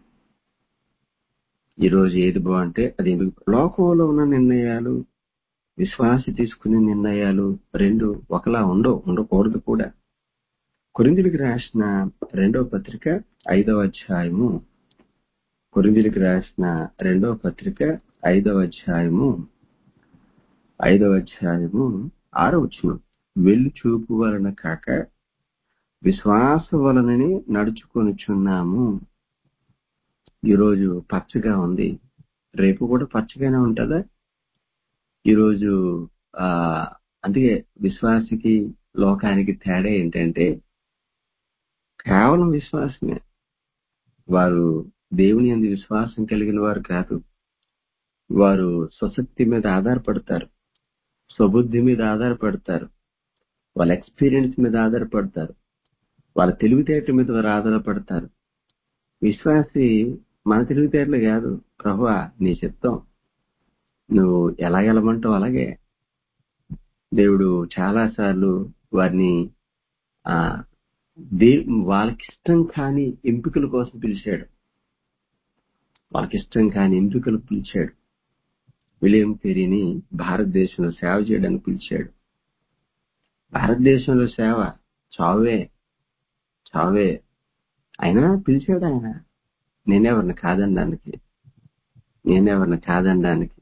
ఈరోజు ఏది బాగుంటే అది ఎందుకు లోకంలో ఉన్న నిర్ణయాలు విశ్వాస తీసుకునే నిర్ణయాలు రెండు ఒకలా ఉండవు ఉండకూడదు కూడా కొరిందులకు రాసిన రెండవ పత్రిక ఐదవ అధ్యాయము కొరిందులకు రాసిన రెండవ పత్రిక ఐదవ అధ్యాయము ఐదవ అధ్యాయము ఆరో వచనం వెళ్ళు చూపు వలన కాక విశ్వాస వలనని నడుచుకొనిచున్నాము ఈరోజు పచ్చగా ఉంది రేపు కూడా పచ్చగానే ఉంటుందా ఈరోజు ఆ అందుకే విశ్వాసికి లోకానికి తేడా ఏంటంటే కేవలం విశ్వాసమే వారు దేవుని అందు విశ్వాసం కలిగిన వారు కాదు వారు స్వశక్తి మీద ఆధారపడతారు స్వబుద్ధి మీద ఆధారపడతారు వాళ్ళ ఎక్స్పీరియన్స్ మీద ఆధారపడతారు వాళ్ళ తెలివితేటల మీద వారు ఆధారపడతారు విశ్వాసి మన తెలివితేటలు కాదు ప్రభువా నీ చిత్తం నువ్వు ఎలా వెళ్ళమంటావు అలాగే దేవుడు చాలా సార్లు వారిని ఆ దే వాళ్ళకి ఇష్టం కాని ఎంపికల కోసం పిలిచాడు వాళ్ళకి ఇష్టం కాని ఎంపికలు పిలిచాడు విలియం పెరీని భారతదేశంలో సేవ చేయడానికి పిలిచాడు భారతదేశంలో సేవ చావే చావే అయినా పిలిచాడు ఆయన నేనెవరిని కాదనడానికి నేనెవరిని కాదనడానికి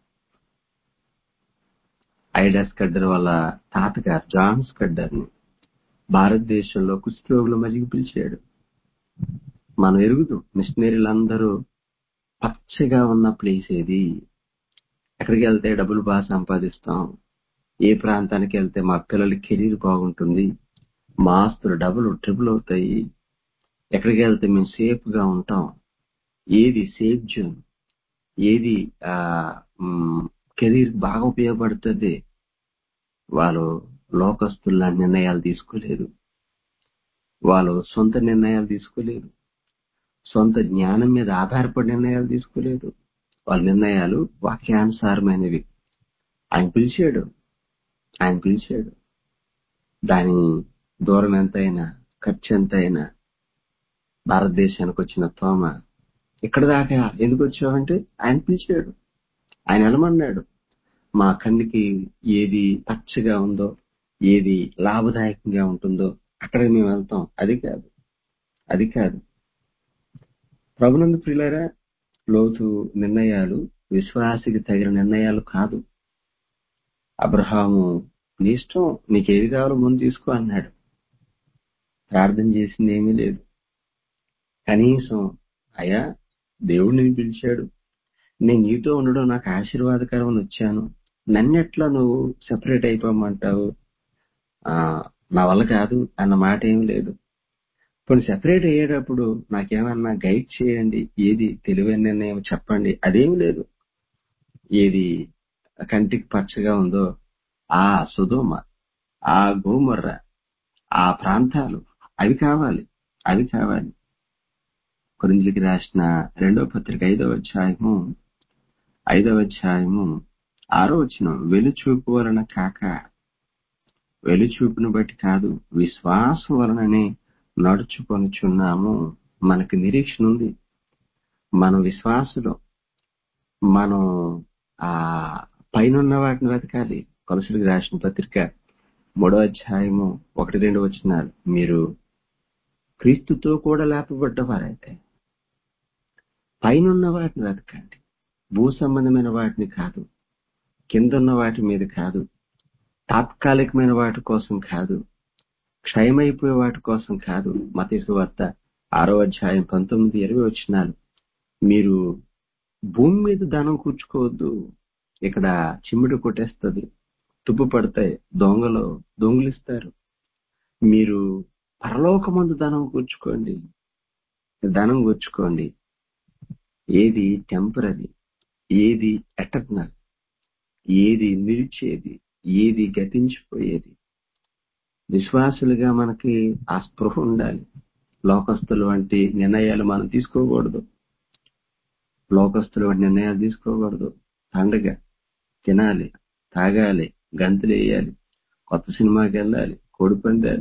ఐడా స్కడ్డర్ వాళ్ళ తాతగారు జాన్ స్కడ్డర్ని భారతదేశంలో కుష్ఠరోగుల మధ్యకి పిలిచాడు మనం ఎరుగుదు మిషనరీలందరూ పచ్చగా ఉన్న ప్లేస్ ఏది ఎక్కడికి వెళ్తే డబ్బులు బాగా సంపాదిస్తాం ఏ ప్రాంతానికి వెళ్తే మా పిల్లల కెరీర్ బాగుంటుంది మా ఆస్తులు డబుల్ ట్రిపుల్ అవుతాయి ఎక్కడికి వెళ్తే మేము సేఫ్ గా ఉంటాం ఏది సేఫ్ జోన్ ఏది కెరీర్ బాగా ఉపయోగపడుతుంది వాళ్ళు లోకస్తుల నిర్ణయాలు తీసుకోలేదు వాళ్ళు సొంత నిర్ణయాలు తీసుకోలేదు సొంత జ్ఞానం మీద ఆధారపడి నిర్ణయాలు తీసుకోలేదు వాళ్ళ నిర్ణయాలు వాక్యానుసారమైనవి ఆయన పిలిచాడు ఆయన పిలిచాడు దాని దూరం ఎంతైనా ఖర్చు ఎంతైనా భారతదేశానికి వచ్చిన తోమ ఇక్కడ దాకా ఎందుకు వచ్చావంటే ఆయన పిలిచాడు ఆయన వెళ్ళమన్నాడు మా కన్నుకి ఏది పచ్చగా ఉందో ఏది లాభదాయకంగా ఉంటుందో అక్కడికి మేము వెళ్తాం అది కాదు అది కాదు ప్రభునందు ప్రియులారా లోతు నిర్ణయాలు విశ్వాసికి తగిన నిర్ణయాలు కాదు అబ్రహాము నీ ఇష్టం నీకేది కావాలో ముందు తీసుకో అన్నాడు ప్రార్థన చేసింది ఏమీ లేదు కనీసం అయ్యా దేవుడు నేను పిలిచాడు నేను నీతో ఉండడం నాకు ఆశీర్వాదకరం అని వచ్చాను నన్నెట్లా నువ్వు సెపరేట్ అయిపోమంటావు ఆ నా వల్ల కాదు అన్న మాట ఏం లేదు కొన్ని సెపరేట్ అయ్యేటప్పుడు నాకేమన్నా గైడ్ చేయండి ఏది తెలివైన నిర్ణయం చెప్పండి అదేం లేదు ఏది కంటికి పచ్చగా ఉందో ఆ సుధోమ ఆ గోమర్ర ఆ ప్రాంతాలు అవి కావాలి అవి కావాలి కొరింజికి రాసిన రెండవ పత్రిక ఐదవ అధ్యాయము ఐదవ అధ్యాయము ఆరో వచ్చిన వెలుచూపు వలన కాక వెలుచూపును బట్టి కాదు విశ్వాసం వలననే నడుచుకొనుచున్నాము మనకు నిరీక్షణ ఉంది మన విశ్వాసులో మనం ఆ పైన వాటిని వెతకాలి కొలసుడికి రాసిన పత్రిక మూడో అధ్యాయము ఒకటి రెండు వచ్చినారు మీరు క్రీస్తుతో కూడా లేపబడ్డవారైతే పైన వాటిని వెతకండి భూ సంబంధమైన వాటిని కాదు కిందన్న వాటి మీద కాదు తాత్కాలికమైన వాటి కోసం కాదు క్షయమైపోయే వాటి కోసం కాదు మతీసు వార్త ఆరో అధ్యాయం పంతొమ్మిది ఇరవై వచ్చినాలు మీరు భూమి మీద ధనం కూర్చుకోవద్దు ఇక్కడ చిమ్మిడి కొట్టేస్తుంది తుప్పు పడతాయి దొంగలు దొంగిలిస్తారు మీరు పరలోకమందు ధనం కూర్చుకోండి ధనం కూర్చుకోండి ఏది టెంపరీ ఏది ఎటర్నల్ ఏది నిలిచేది ఏది గతించిపోయేది విశ్వాసులుగా మనకి ఆ స్పృహ ఉండాలి లోకస్తులు వంటి నిర్ణయాలు మనం తీసుకోకూడదు లోకస్తులు వంటి నిర్ణయాలు తీసుకోకూడదు పండుగ తినాలి తాగాలి గంతులు వేయాలి కొత్త సినిమాకి వెళ్ళాలి కోడి పందాలు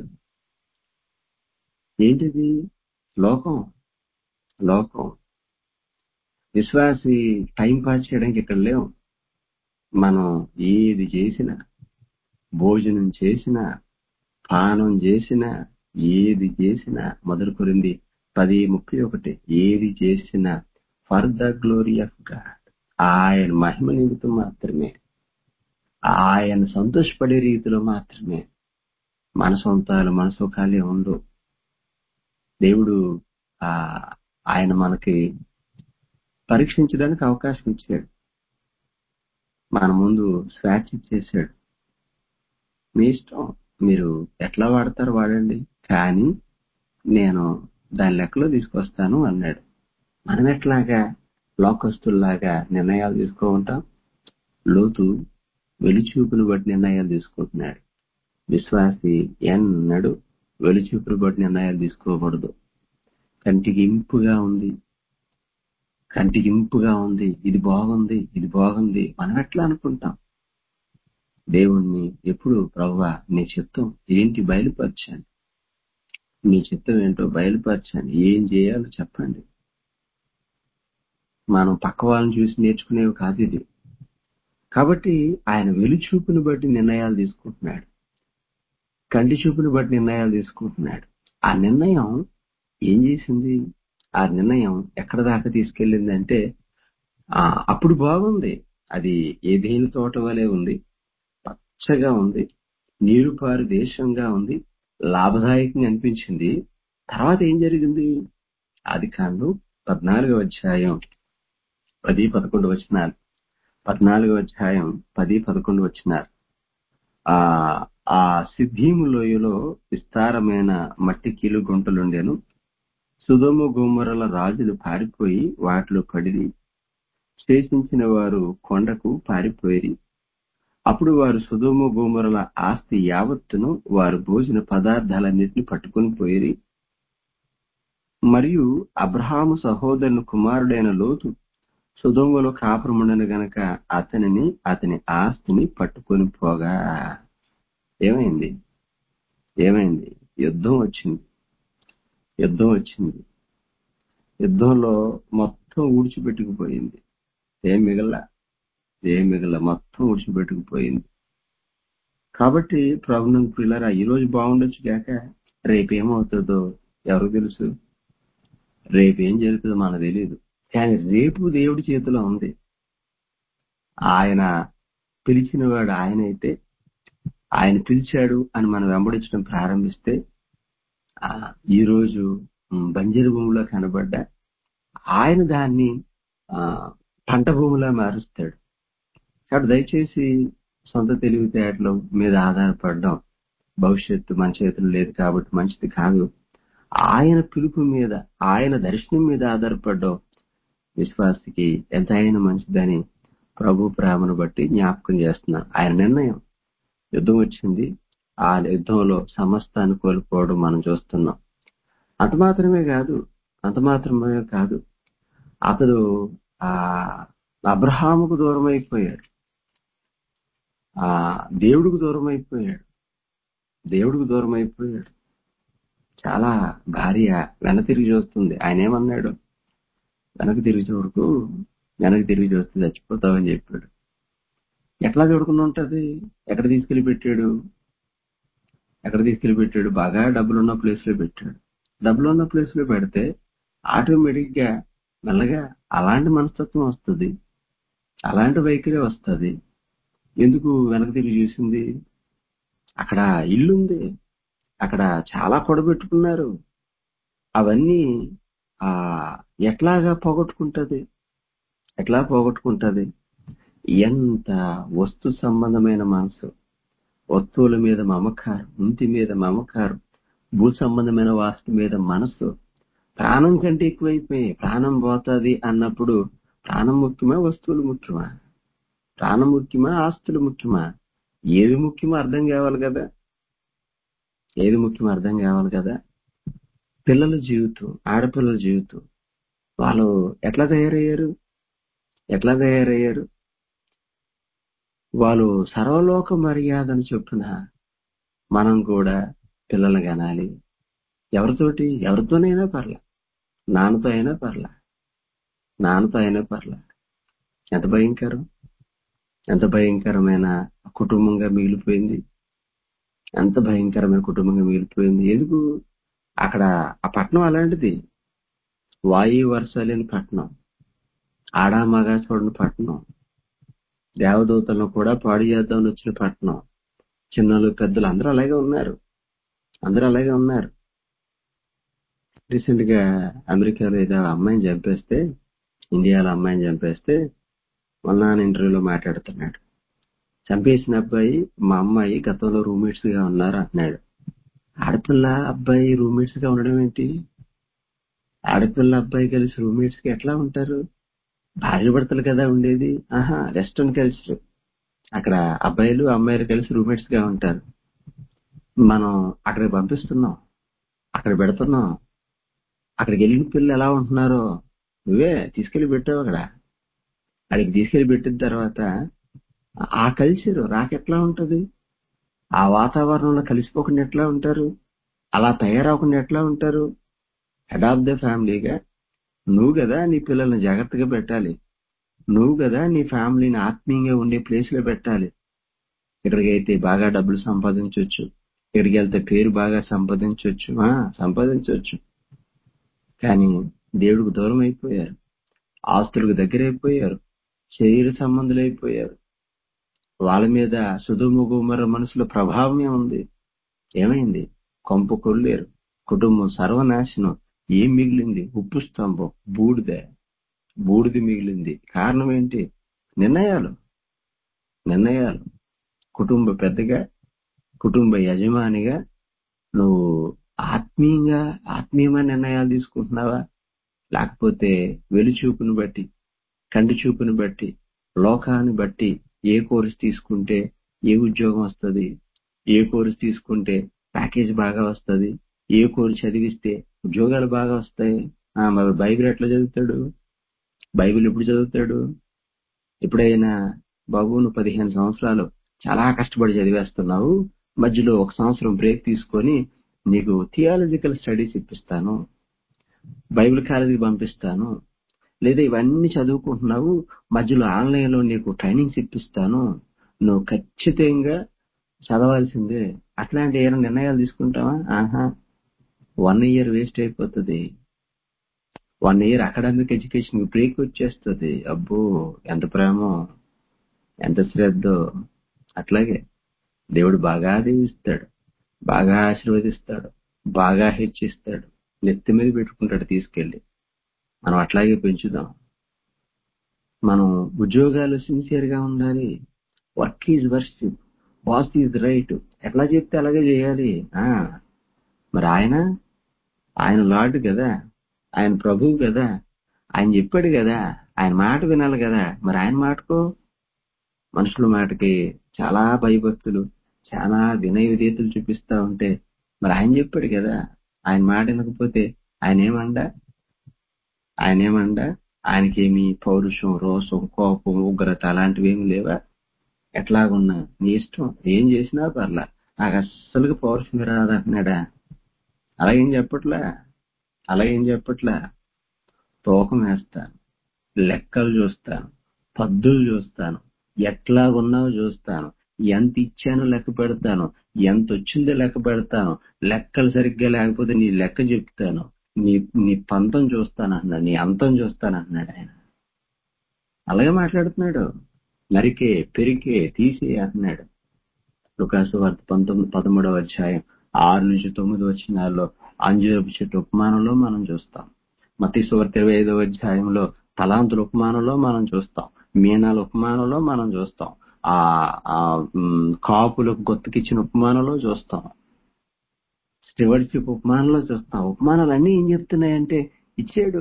ఏంటిది లోకం లోకం విశ్వాసి టైం పాస్ చేయడానికి ఇక్కడ లేవు మనం ఏది చేసినా భోజనం చేసినా పానం చేసినా ఏది చేసినా మొదలు కొరింది పది ముప్పై ఒకటి ఏది చేసినా for the glory of God ఆయన మహిమ నిమిత్తం మాత్రమే ఆయన సంతోషపడే రీతిలో మాత్రమే మన సొంతాలు మన సుఖాలే ఉండు దేవుడు ఆ ఆయన మనకి పరీక్షించడానికి అవకాశం ఇచ్చాడు మన ముందు స్వేచ్ఛ ఇచ్చేసాడు మీ ఇష్టం మీరు ఎట్లా వాడతారో వాడండి కానీ నేను దాని లెక్కలో తీసుకొస్తాను అన్నాడు మనం ఎట్లాగా లోకస్తుల్లాగా నిర్ణయాలు తీసుకో ఉంటాం లోతు వెలుచూపును బట్టి నిర్ణయాలు తీసుకుంటున్నాడు విశ్వాసి ఎన్నడు వెలుచూపును బట్టి నిర్ణయాలు తీసుకోకూడదు కంటికి ఇంపుగా ఉంది కంటికి ఇంపుగా ఉంది ఇది బాగుంది ఇది బాగుంది మనం ఎట్లా అనుకుంటాం దేవుణ్ణి ఎప్పుడు ప్రవ్వా నీ చిత్తం ఏంటి బయలుపరచాను మీ చిత్తం ఏంటో బయలుపరచాను ఏం చేయాలో చెప్పండి మనం పక్క వాళ్ళని చూసి నేర్చుకునేవి కాదు ఇది కాబట్టి ఆయన వెలుచూపుని బట్టి నిర్ణయాలు తీసుకుంటున్నాడు కంటి చూపుని బట్టి నిర్ణయాలు తీసుకుంటున్నాడు ఆ నిర్ణయం ఏం చేసింది ఆ నిర్ణయం ఎక్కడ దాకా తీసుకెళ్ళిందంటే ఆ అప్పుడు బాగుంది అది ఏదేని తోట వలె ఉంది పచ్చగా ఉంది నీరుపారు దేశంగా ఉంది లాభదాయకంగా అనిపించింది తర్వాత ఏం జరిగింది అది కాండం పద్నాలుగో అధ్యాయం పది పదకొండు వచ్చినారు పద్నాలుగో అధ్యాయం పది పదకొండు వచ్చినారు ఆ ఆ సిద్ధీము లోయలో విస్తారమైన మట్టి కీలు గుంటలుండెను సుధమ గుమ్మరల రాజులు పారిపోయి వాటిలో పడిరి శేషించిన వారు కొండకు పారిపోయి అప్పుడు వారు సుధమ గుమ్మరల ఆస్తి యావత్తును వారు భోజన పదార్థాలన్నింటినీ పట్టుకుని పోయిరి మరియు అబ్రహాము సహోదరుని కుమారుడైన లోతు సుధోములో కాపురముండను గనక అతనిని అతని ఆస్తిని పట్టుకొని పోగా ఏమైంది ఏమైంది యుద్ధం వచ్చింది యుద్ధం వచ్చింది యుద్ధంలో మొత్తం ఊడ్చిపెట్టుకుపోయింది ఏం మిగల ఏం మిగల మొత్తం ఊడ్చిపెట్టుకుపోయింది కాబట్టి ప్రభుత్వం పిల్లరా ఈ రోజు బాగుండొచ్చు కాక రేపేమవుతుందో ఎవరికి తెలుసు రేపేం జరుగుతుందో మనకు తెలియదు కానీ రేపు దేవుడి చేతిలో ఉంది ఆయన పిలిచిన వాడు ఆయన అయితే ఆయన పిలిచాడు అని మనం వెంబడించడం ప్రారంభిస్తే ఆ ఈ రోజు బంజరు భూమిలో కనబడ్డ ఆయన దాన్ని ఆ పంట భూమిలా మారుస్తాడు కాబట్టి దయచేసి సొంత తెలివితేటల మీద ఆధారపడడం భవిష్యత్తు మన చేతులు లేదు కాబట్టి మంచిది కాదు ఆయన పిలుపు మీద ఆయన దర్శనం మీద ఆధారపడడం విశ్వాసకి ఎంతైనా మంచిదని ప్రభు ప్రేమను బట్టి జ్ఞాపకం చేస్తున్నారు ఆయన నిర్ణయం యుద్ధం వచ్చింది ఆ యుద్ధంలో సమస్తాన్ని కోల్పోవడం మనం చూస్తున్నాం అంత మాత్రమే కాదు అంత మాత్రమే కాదు అతడు ఆ అబ్రహాముకు దూరం అయిపోయాడు ఆ దేవుడికి దూరం అయిపోయాడు దేవుడికి దూరం అయిపోయాడు చాలా భార్య వెన తిరిగి చూస్తుంది ఆయన ఏమన్నాడు వెనక్కి తిరిగి చూడకు వెనక్కి తిరిగి చూస్తే చచ్చిపోతావని చెప్పాడు ఎట్లా చూడకుండా ఉంటది ఎక్కడ తీసుకెళ్లి పెట్టాడు ఎక్కడ తీసుకెళ్లి పెట్టాడు బాగా డబ్బులు ఉన్న ప్లేస్ లో పెట్టాడు డబ్బులు ఉన్న ప్లేస్ లో పెడితే ఆటోమేటిక్ గా మెల్లగా అలాంటి మనస్తత్వం వస్తుంది అలాంటి వైఖరి వస్తుంది ఎందుకు వెనక్కి తిరిగి చూసింది అక్కడ ఇల్లుంది అక్కడ చాలా పొడబెట్టుకున్నారు అవన్నీ ఆ ఎట్లాగా పోగొట్టుకుంటది ఎట్లా పోగొట్టుకుంటది ఎంత వస్తు సంబంధమైన మనసు వస్తువుల మీద మమకారం ఇంటి మీద మమకారం భూ సంబంధమైన వాస్తు మీద మనసు ప్రాణం కంటే ఎక్కువైపోయి ప్రాణం పోతుంది అన్నప్పుడు ప్రాణం ముఖ్యమా వస్తువులు ముఖ్యమా ప్రాణం ముఖ్యమా ఆస్తులు ముఖ్యమా ఏవి ముఖ్యమో అర్థం కావాలి కదా ఏది ముఖ్యం అర్థం కావాలి కదా పిల్లల జీవితం ఆడపిల్లల జీవితం వాళ్ళు ఎట్లా తయారయ్యారు ఎట్లా తయారయ్యారు వాళ్ళు సర్వలోక మర్యాదని చొప్పున మనం కూడా పిల్లల్ని కనాలి ఎవరితోటి ఎవరితోనైనా పర్లా నాన్నతో అయినా పర్లా నాన్నతో అయినా పర్లా ఎంత భయంకరం ఎంత భయంకరమైన కుటుంబంగా మిగిలిపోయింది ఎంత భయంకరమైన కుటుంబంగా మిగిలిపోయింది ఎందుకు అక్కడ ఆ పట్టణం అలాంటిది వాయు వరుస లేని పట్టణం ఆడా మగా చూడని పట్టణం దేవదూతలను కూడా పాడు చేద్దామని వచ్చిన పట్టణం చిన్నలు పెద్దలు అందరూ అలాగే ఉన్నారు అందరూ అలాగే ఉన్నారు రీసెంట్ గా అమెరికాలో ఏదో అమ్మాయిని చంపేస్తే ఇండియాలో అమ్మాయిని చంపేస్తే మొన్న ఆయన ఇంటర్వ్యూలో మాట్లాడుతున్నాడు చంపేసిన అబ్బాయి మా అమ్మాయి గతంలో రూమ్మేట్స్ గా ఉన్నారు అంటున్నాడు ఆడపిల్ల అబ్బాయి రూమ్మేట్స్ గా ఉండడం ఏంటి ఆడపిల్ల అబ్బాయి కలిసి రూమ్మేట్స్ గా ఎట్లా ఉంటారు భార్య భర్తలు కదా ఉండేది ఆహా వెస్టర్న్ కల్చర్ అక్కడ అబ్బాయిలు అమ్మాయిలు కలిసి రూమ్మేట్స్ గా ఉంటారు మనం అక్కడికి పంపిస్తున్నాం అక్కడ పెడుతున్నాం అక్కడికి వెళ్ళిన పిల్లలు ఎలా ఉంటున్నారో నువ్వే తీసుకెళ్లి పెట్టావు అక్కడ అక్కడికి తీసుకెళ్లి పెట్టిన తర్వాత ఆ కల్చర్ రాకెట్లా ఉంటది ఆ వాతావరణంలో కలిసిపోకుండా ఎట్లా ఉంటారు అలా తయారవకుండా ఎట్లా ఉంటారు హెడ్ ఆఫ్ ద ఫ్యామిలీగా నువ్వు కదా నీ పిల్లల్ని జాగ్రత్తగా పెట్టాలి నువ్వు కదా నీ ఫ్యామిలీని ఆత్మీయంగా ఉండే ప్లేస్ లో పెట్టాలి ఇక్కడికి అయితే బాగా డబ్బులు సంపాదించవచ్చు ఇక్కడికి వెళ్తే పేరు బాగా సంపాదించవచ్చు ఆ, సంపాదించవచ్చు కానీ దేవుడికి దూరం అయిపోయారు ఆస్తులకు దగ్గర అయిపోయారు శరీర సంబంధులు అయిపోయారు వాళ్ళ మీద సుధుముగుమర మనసులో ప్రభావమే ఉంది ఏమైంది కొంప కొల్లేరు కుటుంబం సర్వనాశనం ఏం మిగిలింది ఉప్పు స్తంభం బూడిద బూడిద మిగిలింది కారణం ఏంటి నిర్ణయాలు నిర్ణయాలు కుటుంబ పెద్దగా కుటుంబ యజమానిగా నువ్వు ఆత్మీయంగా ఆత్మీయమైన నిర్ణయాలు తీసుకుంటున్నావా లేకపోతే వెలుచూపును బట్టి కంటి చూపును బట్టి లోకాన్ని బట్టి ఏ కోర్స్ తీసుకుంటే ఏ ఉద్యోగం వస్తుంది ఏ కోర్స్ తీసుకుంటే ప్యాకేజ్ బాగా వస్తుంది ఏ కోర్స్ చదివిస్తే ఉద్యోగాలు బాగా వస్తాయి ఆ, మరి బైబిల్ ఎట్లా చదువుతాడు బైబిల్ ఎప్పుడు చదువుతాడు ఎప్పుడైనా బాబు నువ్వు పదిహేను సంవత్సరాలు చాలా కష్టపడి చదివేస్తున్నావు మధ్యలో ఒక సంవత్సరం బ్రేక్ తీసుకొని నీకు థియాలజికల్ స్టడీస్ ఇప్పిస్తాను బైబిల్ కాలేజీకి పంపిస్తాను లేదా ఇవన్నీ చదువుకుంటున్నావు మధ్యలో ఆన్లైన్ లో నీకు ట్రైనింగ్స్ ఇప్పిస్తాను నువ్వు ఖచ్చితంగా చదవాల్సిందే అట్లాంటి ఏమైనా నిర్ణయాలు తీసుకుంటావా ఆహా వన్ ఇయర్ వేస్ట్ అయిపోతుంది one year academic education break వచ్చేస్తుంది అబ్బో ఎంత ప్రేమో ఎంత శ్రద్ధో అట్లాగే దేవుడు బాగా దీవిస్తాడు బాగా ఆశీర్వదిస్తాడు బాగా హెచ్చిస్తాడు నెత్తి మీద పెట్టుకుంటాడు తీసుకెళ్లి మనం అట్లాగే పెంచుదాం మనం ఉద్యోగాలు సిన్సియర్ గా ఉండాలి work is worship boss is right ఎట్లా చెప్తే అలాగే చేయాలి ఆ మరి ఆయన ఆయన లార్డ్ కదా ఆయన ప్రభువు కదా ఆయన చెప్పాడు కదా ఆయన మాట వినాలి కదా మరి ఆయన మాటకో మనుషుల మాటకి చాలా భయభక్తులు చాలా వినయ విధేయతలు చూపిస్తా ఉంటే మరి ఆయన చెప్పాడు కదా ఆయన మాట వినకపోతే ఆయన ఏమండా ఆయన ఏమండా ఆయనకేమి పౌరుషం రోషం కోపం ఉగ్రత అలాంటివి ఏమి లేవా ఎట్లాగున్నా నీ ఇష్టం ఏం చేసినా పర్లా నాకు అస్సలుగా పౌరుషం రాదంటున్నాడా అలాగేం చెప్పట్లా అలాగేం చెప్పట్లా తూకం వేస్తాను లెక్కలు చూస్తాను పద్దులు చూస్తాను ఎట్లాగున్నావో చూస్తాను ఎంత ఇచ్చానో లెక్క పెడతాను ఎంత వచ్చిందో లెక్క పెడతాను లెక్కలు సరిగ్గా లేకపోతే నీ లెక్క చెప్తాను నీ నీ పంతం చూస్తాను అన్నాడు నీ అంతం చూస్తాను అన్నాడు ఆయన అలాగే మాట్లాడుతున్నాడు నరికే పెరికే తీసే అంటున్నాడు లుకాసు వార్త పంతొమ్మిది పదమూడవ అధ్యాయం ఆరు నుంచి తొమ్మిది వచ్చినాల్లో అంజూరపు చెట్టు ఉపమానంలో మనం చూస్తాం మతి సువార్త ఇరవై ఐదవ అధ్యాయంలో తలాంతుల ఉపమానంలో మనం చూస్తాం మీనాల ఉపమానంలో మనం చూస్తాం ఆ ఆ, మ్, కాపులకు గొత్తుకిచ్చిన ఉపమానంలో చూస్తాం స్టివర్షిప్ ఉపమానంలో చూస్తాం ఉపమానాలు అన్ని ఏం చెప్తున్నాయంటే ఇచ్చాడు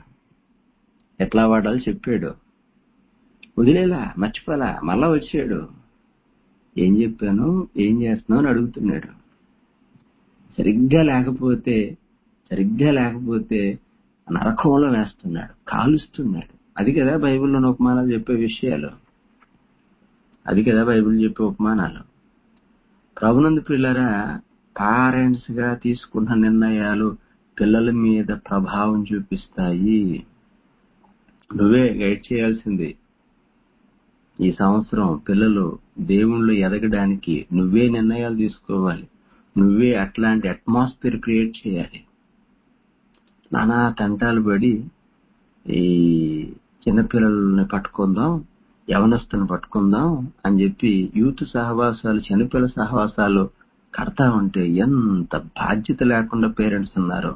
ఎట్లా వాడాలో చెప్పాడు వదిలేలా మర్చిపోలా మళ్ళా వచ్చాడు ఏం చెప్పాను ఏం చేస్తున్నావు అని అడుగుతున్నాడు సరిగ్గా లేకపోతే సరిగ్గా లేకపోతే నరకంలో వేస్తున్నాడు కాలుస్తున్నాడు అది కదా బైబిల్లోని ఉపమానాలు చెప్పే విషయాలు అది కదా బైబిల్ చెప్పే ఉపమానాలు ప్రభునందు పిల్లరా పేరెంట్స్ గా తీసుకున్న నిర్ణయాలు పిల్లల మీద ప్రభావం చూపిస్తాయి నువ్వే గైడ్ చేయాల్సింది ఈ సంవత్సరం పిల్లలు దేవుళ్ళు ఎదగడానికి నువ్వే నిర్ణయాలు తీసుకోవాలి నువ్వే అట్లాంటి అట్మాస్ఫియర్ క్రియేట్ చేయాలి నానా తంటాలు పడి ఈ చిన్నపిల్లల్ని పట్టుకుందాం యవనస్తుని పట్టుకుందాం అని చెప్పి యూత్ సహవాసాలు చిన్నపిల్లల సహవాసాలు కడతా ఉంటే ఎంత బాధ్యత లేకుండా పేరెంట్స్ ఉన్నారు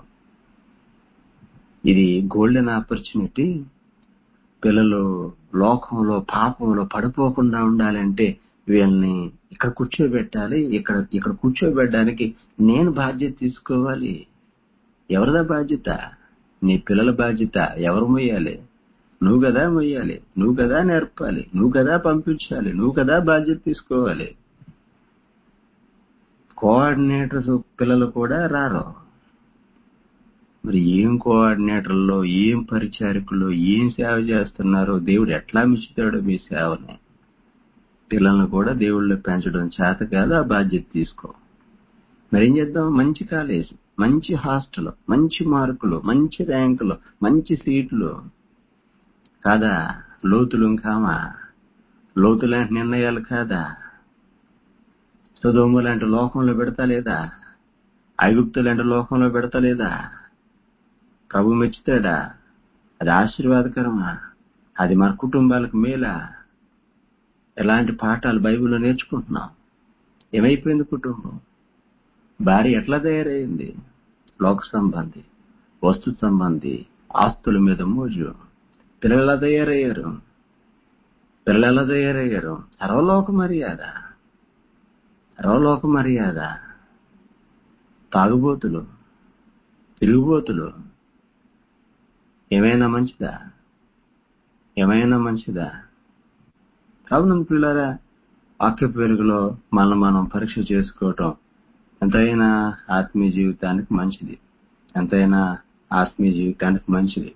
ఇది గోల్డెన్ ఆపర్చునిటీ పిల్లలు లోకంలో పాపంలో పడిపోకుండా ఉండాలంటే వీళ్ళని ఇక్కడ కూర్చోబెట్టాలి ఇక్కడ ఇక్కడ కూర్చోబెట్టడానికి నేను బాధ్యత తీసుకోవాలి ఎవరిదా బాధ్యత నీ పిల్లల బాధ్యత ఎవరు మొయ్యాలి నువ్వు కదా మొయ్యాలి నువ్వు కదా నేర్పాలి నువ్వు కదా పంపించాలి నువ్వు కదా బాధ్యత తీసుకోవాలి కోఆర్డినేటర్స్ పిల్లలు కూడా రారు మరి ఏం కోఆర్డినేటర్లో ఏం పరిచారకులు ఏం సేవ చేస్తున్నారో దేవుడు ఎట్లా మిచ్చుతాడో మీ సేవని పిల్లల్ని కూడా దేవుళ్ళు పెంచడం చేత కాదు ఆ బాధ్యత తీసుకో మరి ఏం చేద్దాం మంచి కాలేజ్ మంచి హాస్టల్ మంచి మార్కులు మంచి ర్యాంకులు మంచి సీట్లు కాదా లోతులు కామా లోతు లాంటి నిర్ణయాలు కాదా సుధోము లాంటి లోకంలో పెడతా లేదా ఐగుప్తు లాంటి లోకంలో పెడతా లేదా ప్రభు మెచ్చుతాడా అది ఆశీర్వాదకరమా అది మన కుటుంబాలకు మేలా ఎలాంటి పాఠాలు బైబిల్లో నేర్చుకుంటున్నాం ఏమైపోయింది కుటుంబం భార్య ఎట్లా తయారైంది లోక సంబంధి వస్తు సంబంధి ఆస్తుల మీద మోజు పిల్లలు ఎలా తయారయ్యారు పిల్లలు ఎలా తయారయ్యారు సర్వలోక మర్యాద సర్వలోక మర్యాద తాగుబోతులు తిరుగుబోతులు ఏమైనా మంచిదా ఏమైనా మంచిదా కావున పిల్లరా వాక్య వెలుగులో మనం మనం పరీక్ష చేసుకోవటం ఎంతైనా ఆత్మీయ జీవితానికి మంచిది ఎంతైనా ఆత్మీయ జీవితానికి మంచిది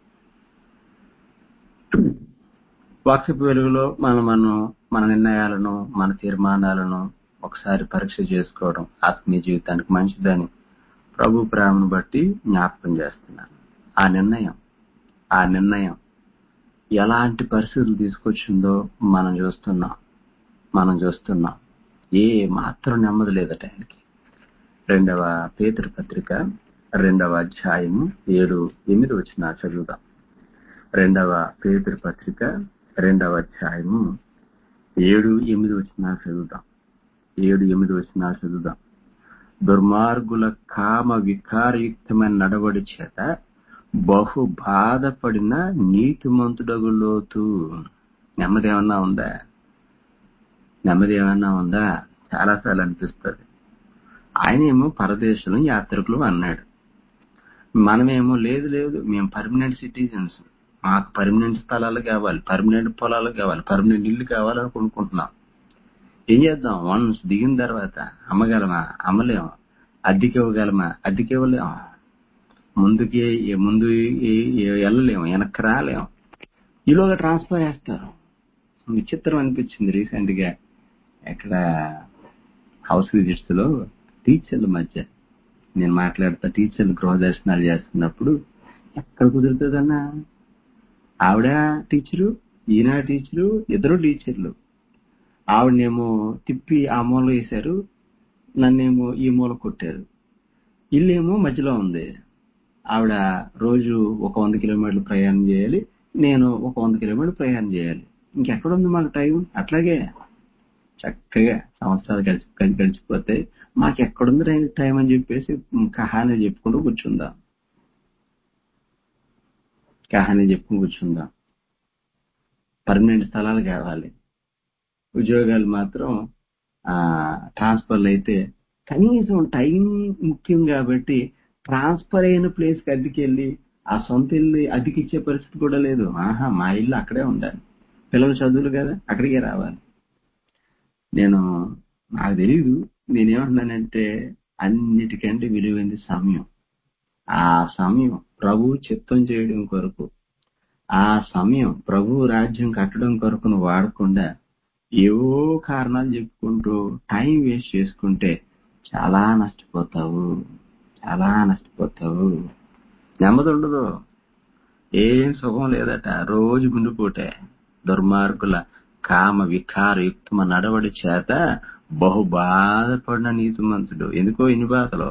వాక్యపు వెలుగులో మనం మనం మన నిర్ణయాలను మన తీర్మానాలను ఒకసారి పరీక్ష చేసుకోవడం ఆత్మీయ జీవితానికి మంచిదని ప్రభు ప్రేమను బట్టి జ్ఞాపకం చేస్తున్నాను ఆ నిర్ణయం ఆ నిర్ణయం ఎలాంటి పరిస్థితులు తీసుకొచ్చిందో మనం చూస్తున్నాం మనం చూస్తున్నాం ఏ మాత్రం నెమ్మది లేదట ఆయనకి రెండవ పేతృ పత్రిక రెండవ అధ్యాయము ఏడు ఎనిమిది వచ్చిన చదువుదాం రెండవ పేతృ పత్రిక రెండవ అధ్యాయము ఏడు ఎనిమిది వచ్చిన చదువుదాం ఏడు ఎనిమిది వచ్చిన చదువుదాం దుర్మార్గుల కామ వికారయుక్తమైన నడవడి చేత బహు బాధపడిన నీతిమంతుడగు లోతు నెమ్మది ఏమన్నా ఉందా నెమ్మది ఏమన్నా ఉందా చాలాసార్లు అనిపిస్తుంది ఆయన ఏమో పరదేశం యాత్రికులు అన్నాడు మనమేమో లేదు లేదు మేము పర్మనెంట్ సిటిజన్స్ మాకు పర్మనెంట్ స్థలాలు కావాలి పర్మనెంట్ పొలాలు కావాలి పర్మనెంట్ ఇల్లు కావాలని కొనుక్కుంటున్నాం ఏం చేద్దాం వన్స్ దిగిన తర్వాత అమ్మగలమా అమ్మలేము అద్దెకి ఇవ్వగలమా అద్దెకి ఇవ్వలేము ముందుకి ముందు వెళ్ళలేము వెనక్కి రాలేము ఈలోగా ట్రాన్స్ఫర్ చేస్తారు విచిత్రం అనిపించింది రీసెంట్ గా ఎక్కడ హౌస్ విజిట్స్ లో టీచర్ల మధ్య నేను మాట్లాడుతా టీచర్లు గృహ దర్శనాలు చేస్తున్నప్పుడు ఎక్కడ కుదురుతుందన్నా ఆవిడ టీచరు ఈయన టీచరు ఇద్దరు టీచర్లు ఆవిడనేమో తిప్పి ఆ మూల వేశారు నన్నేమో ఈ మూల కొట్టారు ఇల్లేమో మధ్యలో ఉంది ఆవిడ రోజు ఒక వంద కిలోమీటర్లు ప్రయాణం చేయాలి నేను ఒక వంద కిలోమీటర్లు ప్రయాణం చేయాలి ఇంకెక్కడుంది మాకు టైం అట్లాగే చక్కగా సంవత్సరాలు గడిచి గడిచిపోతే మాకు ఎక్కడుంది టైం అని చెప్పేసి కహానీ చెప్పుకుంటూ కూర్చుందాం కహానీ చెప్పుకుని కూర్చుందాం పర్మనెంట్ స్థలాలు కావాలి ఉద్యోగాలు మాత్రం ట్రాన్స్ఫర్లు అయితే కనీసం టైం ముఖ్యం కాబట్టి ట్రాన్స్ఫర్ అయిన ప్లేస్ కి అద్దెకెళ్ళి ఆ సొంత ఇల్లు అద్దెకిచ్చే పరిస్థితి కూడా లేదు ఆహా మా ఇల్లు అక్కడే ఉండాలి పిల్లలు చదువులు కదా అక్కడికే రావాలి నేను నాకు తెలియదు నేనేమంటున్నానంటే అన్నిటికంటే విలువైంది సమయం ఆ సమయం ప్రభు చిత్తం చేయడం కొరకు ఆ సమయం ప్రభు రాజ్యం కట్టడం కొరకు నువ్వు వాడకుండా ఏవో కారణాలు చెప్పుకుంటూ టైం వేస్ట్ చేసుకుంటే చాలా నష్టపోతావు చాలా నష్టపోతావు నెమ్మది ఉండదు ఏం సుఖం లేదట రోజు గుండెపోటే దుర్మార్గుల కామ వికార యుక్తమ నడవడి చేత బహు బాధపడిన నీతిమంతుడు ఎందుకో ఇన్ని బాధలు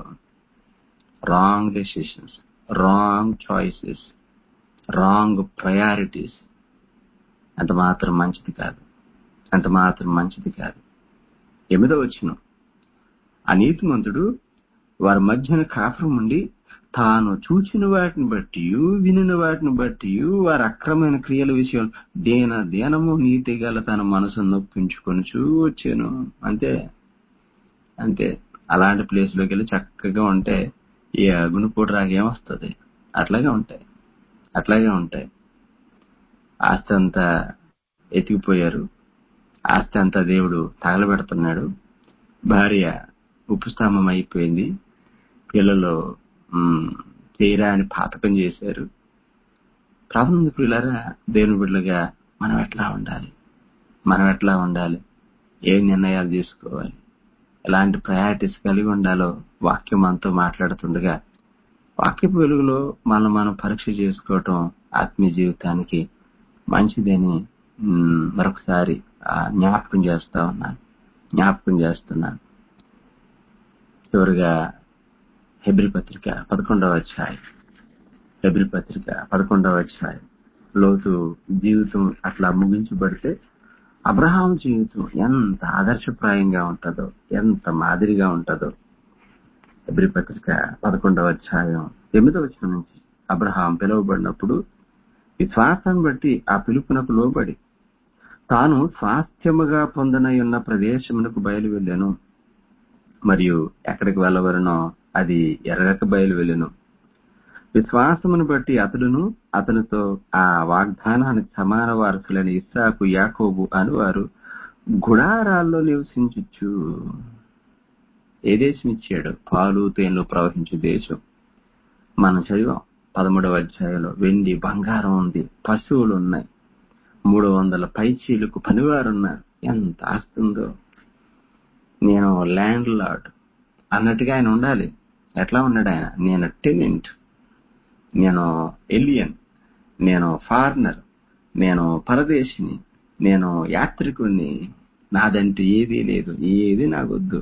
wrong decisions wrong choices wrong priorities అంత మాత్రం మంచిది కాదు అంత మాత్రం మంచిది కాదు ఎనిమిదో వచ్చిన ఆ నీతిమంతుడు వారి మధ్యన కాపురం ఉండి తాను చూచిన వాటిని బట్టి వినిన వాటిని బట్టి వారి అక్రమైన క్రియల విషయం దేన దేనము నీతి గల తన మనసును నొప్పించుకొని వచ్చాను అంతే అంతే అలాంటి ప్లేస్ లోకి వెళ్ళి చక్కగా ఉంటే ఈ గుణపూట రాగేమొస్తుంది అట్లాగే ఉంటాయి అట్లాగే ఉంటాయి ఆస్తి అంతా ఎతికిపోయారు ఆస్తి అంతా దేవుడు తగలబెడుతున్నాడు భార్య ఉపస్తంభం అయిపోయింది పిల్లలు చేయరాని పాతకం చేశారు ప్రాథమిక పిల్లరా దేవుని బిడ్డలుగా మనం ఎట్లా ఉండాలి మనం ఎట్లా ఉండాలి ఏ నిర్ణయాలు తీసుకోవాలి ఎలాంటి ప్రయారిటీస్ కలిగి ఉండాలో వాక్యం మనతో మాట్లాడుతుండగా వాక్యపు వెలుగులో మనం మనం పరీక్ష చేసుకోవటం ఆత్మీయ జీవితానికి మంచిదని మరొకసారి జ్ఞాపకం చేస్తా ఉన్నాను జ్ఞాపకం చేస్తున్నాను చివరిగా హెబ్రి పత్రిక పదకొండవ అధ్యాయం హెబ్రి పత్రిక పదకొండవ అధ్యాయం లోతు జీవితం అట్లా ముగించబడితే అబ్రహాం జీవితం ఎంత ఆదర్శప్రాయంగా ఉంటుందో ఎంత మాదిరిగా ఉంటుందో హెబ్రి పత్రిక పదకొండవ అధ్యాయం ఎనిమిదవ వచ్చిన నుంచి అబ్రహాం పిలువబడినప్పుడు విశ్వాసాన్ని బట్టి ఆ పిలుపునకు లోబడి తాను స్వాస్థ్యముగా పొందనై ఉన్న ప్రదేశమునకు బయలు వెళ్ళాను మరియు ఎక్కడికి వెళ్ళవలనో అది ఎర్రక బయలు వెళ్ళను విశ్వాసమును బట్టి అతడును అతనితో ఆ వాగ్దానానికి సమాన వారసులైన ఇస్సాకు యాకోబు అని వారు గుడారాల్లో నివసించచ్చు ఏ దేశం ఇచ్చాడు పాలు తేనెలు ప్రవహించే దేశం మనం చదివాం పదమూడవ అధ్యాయంలో వెండి బంగారం ఉంది పశువులు ఉన్నాయి మూడు వందల పైచీలకు పనివారు ఉన్నారు ఎంత ఆస్తుందో నేను ల్యాండ్ లార్డ్ అన్నట్టుగా ఆయన ఉండాలి ఎట్లా ఉన్నాడు ఆయన నేను టెనెంట్ నేను ఎలియన్ నేను ఫారినర్ నేను పరదేశిని నేను యాత్రికుణ్ణి నాదంటే ఏదీ లేదు ఏది నాకొద్దు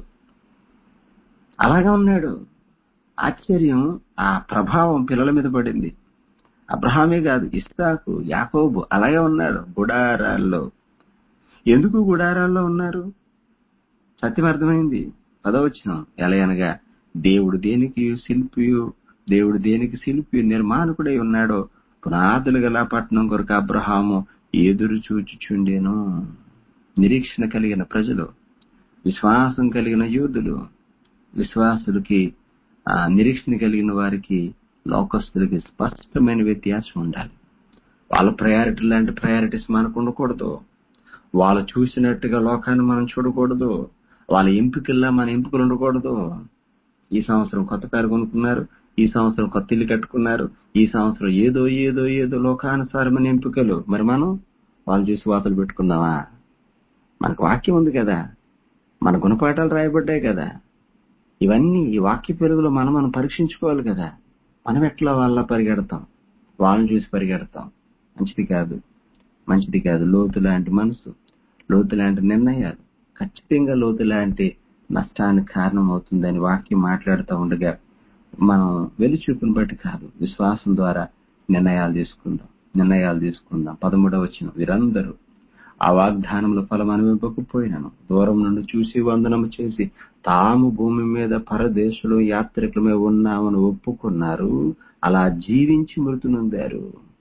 అలాగా ఉన్నాడు ఆశ్చర్యం ఆ ప్రభావం పిల్లల మీద పడింది అబ్రహామే కాదు ఇస్సాకు యాకోబు అలాగే ఉన్నారు గుడారాల్లో ఎందుకు గుడారాల్లో ఉన్నారు సత్యం అర్థమైంది పదవచనం ఎలా అనగా దేవుడు దేనికి శిల్పియు దేవుడు దేనికి శిల్పి నిర్మాణకుడై ఉన్నాడో పునాదులు గల పట్టణం కొరకు అబ్రహాము ఎదురు చూచుచుండేను నిరీక్షణ కలిగిన ప్రజలు విశ్వాసం కలిగిన యూదులు విశ్వాసులకి ఆ నిరీక్షణ కలిగిన వారికి లోకస్తులకి స్పష్టమైన వ్యత్యాసం ఉండాలి వాళ్ళ ప్రయారిటీ లాంటి ప్రయారిటీస్ మనకు ఉండకూడదు వాళ్ళు చూసినట్టుగా లోకాన్ని మనం చూడకూడదు వాళ్ళ ఎంపికల్లా మన ఎంపికలు ఉండకూడదు ఈ సంవత్సరం కొత్త కారు కొనుక్కున్నారు ఈ సంవత్సరం కొత్త ఇల్లు కట్టుకున్నారు ఈ సంవత్సరం ఏదో ఏదో ఏదో లోకానుసారమైన ఎంపికలు మరి మనం వాళ్ళు చూసి వాతలు పెట్టుకుందామా మనకు వాక్యం ఉంది కదా మన గుణపాఠాలు రాయబడ్డాయి కదా ఇవన్నీ ఈ వాక్య పెరుగులో మనం మనం పరీక్షించుకోవాలి కదా మనం ఎట్లా వాళ్ళ పరిగెడతాం వాళ్ళని చూసి పరిగెడతాం మంచిది కాదు మంచిది కాదు లోతు లాంటి మనసు లోతు లాంటి నిర్ణయాలు ఖచ్చితంగా లోతు లాంటి నష్టానికి కారణం అవుతుందని వాక్యం మాట్లాడుతూ ఉండగా మనం వెలుచూపుని బట్టి కాదు విశ్వాసం ద్వారా నిర్ణయాలు తీసుకుందాం నిర్ణయాలు తీసుకుందాం పదమూడవ వచ్చిన వీరందరూ ఆ వాగ్దానంలో ఫలం అనుభవకపోయినాను దూరం నుండి చూసి వందనము చేసి తాము భూమి మీద పరదేశులు యాత్రికులమే ఉన్నామని ఒప్పుకున్నారు అలా జీవించి మృతి నొందారు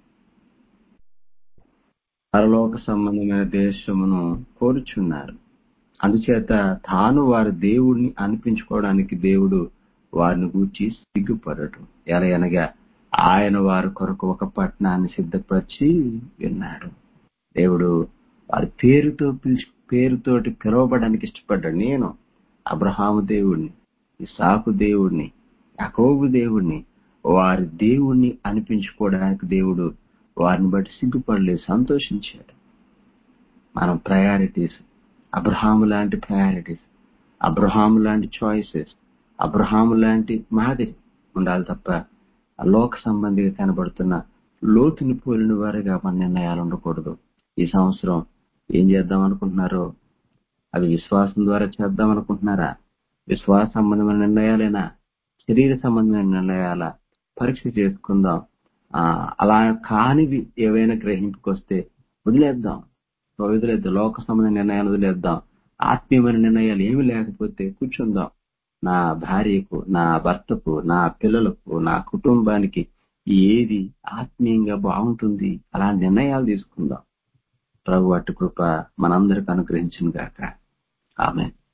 పరలోక సంబంధమైన దేశమును కోరుచున్నారు అందుచేత తాను వారి దేవుడిని అనిపించుకోవడానికి దేవుడు వారిని గూర్చి సిగ్గుపడటం ఎలా అనగా ఆయన వారి కొరకు ఒక పట్టణాన్ని సిద్ధపరిచి విన్నాడు దేవుడు వారి పేరుతో పిలిచి పేరుతోటి పిలవబడానికి ఇష్టపడ్డాడు నేను అబ్రహాము దేవుడిని ఇసాకు దేవుణ్ణి యాకోబు దేవుణ్ణి వారి దేవుణ్ణి అనిపించుకోవడానికి దేవుడు వారిని బట్టి సిగ్గుపడలేదు సంతోషించాడు మనం ప్రయారిటీస్ అబ్రహాము లాంటి ప్రయారిటీస్ అబ్రహాము లాంటి చాయిసెస్ అబ్రహాము లాంటి మాదిరి ఉండాలి తప్ప ఆ లోక సంబంధిగా కనబడుతున్న లోతుని పోలిన వారిగా మన నిర్ణయాలు ఉండకూడదు ఈ సంవత్సరం ఏం చేద్దాం అనుకుంటున్నారో అది విశ్వాసం ద్వారా చేద్దాం అనుకుంటున్నారా విశ్వాస సంబంధమైన నిర్ణయాలేనా శరీర సంబంధమైన నిర్ణయాల పరీక్ష చేసుకుందాం ఆ అలా కానివి ఏవైనా గ్రహింపుకొస్తే వదిలేద్దాం వదిలేద్దాం లోక సంబంధ నిర్ణయాలు వదిలేద్దాం ఆత్మీయమైన నిర్ణయాలు ఏమి లేకపోతే కూర్చుందాం నా భార్యకు నా భర్తకు నా పిల్లలకు నా కుటుంబానికి ఏది ఆత్మీయంగా బాగుంటుంది అలా నిర్ణయాలు తీసుకుందాం ప్రభు అట్టి కృప మనందరికి అనుగ్రహించిన గాక ఆమె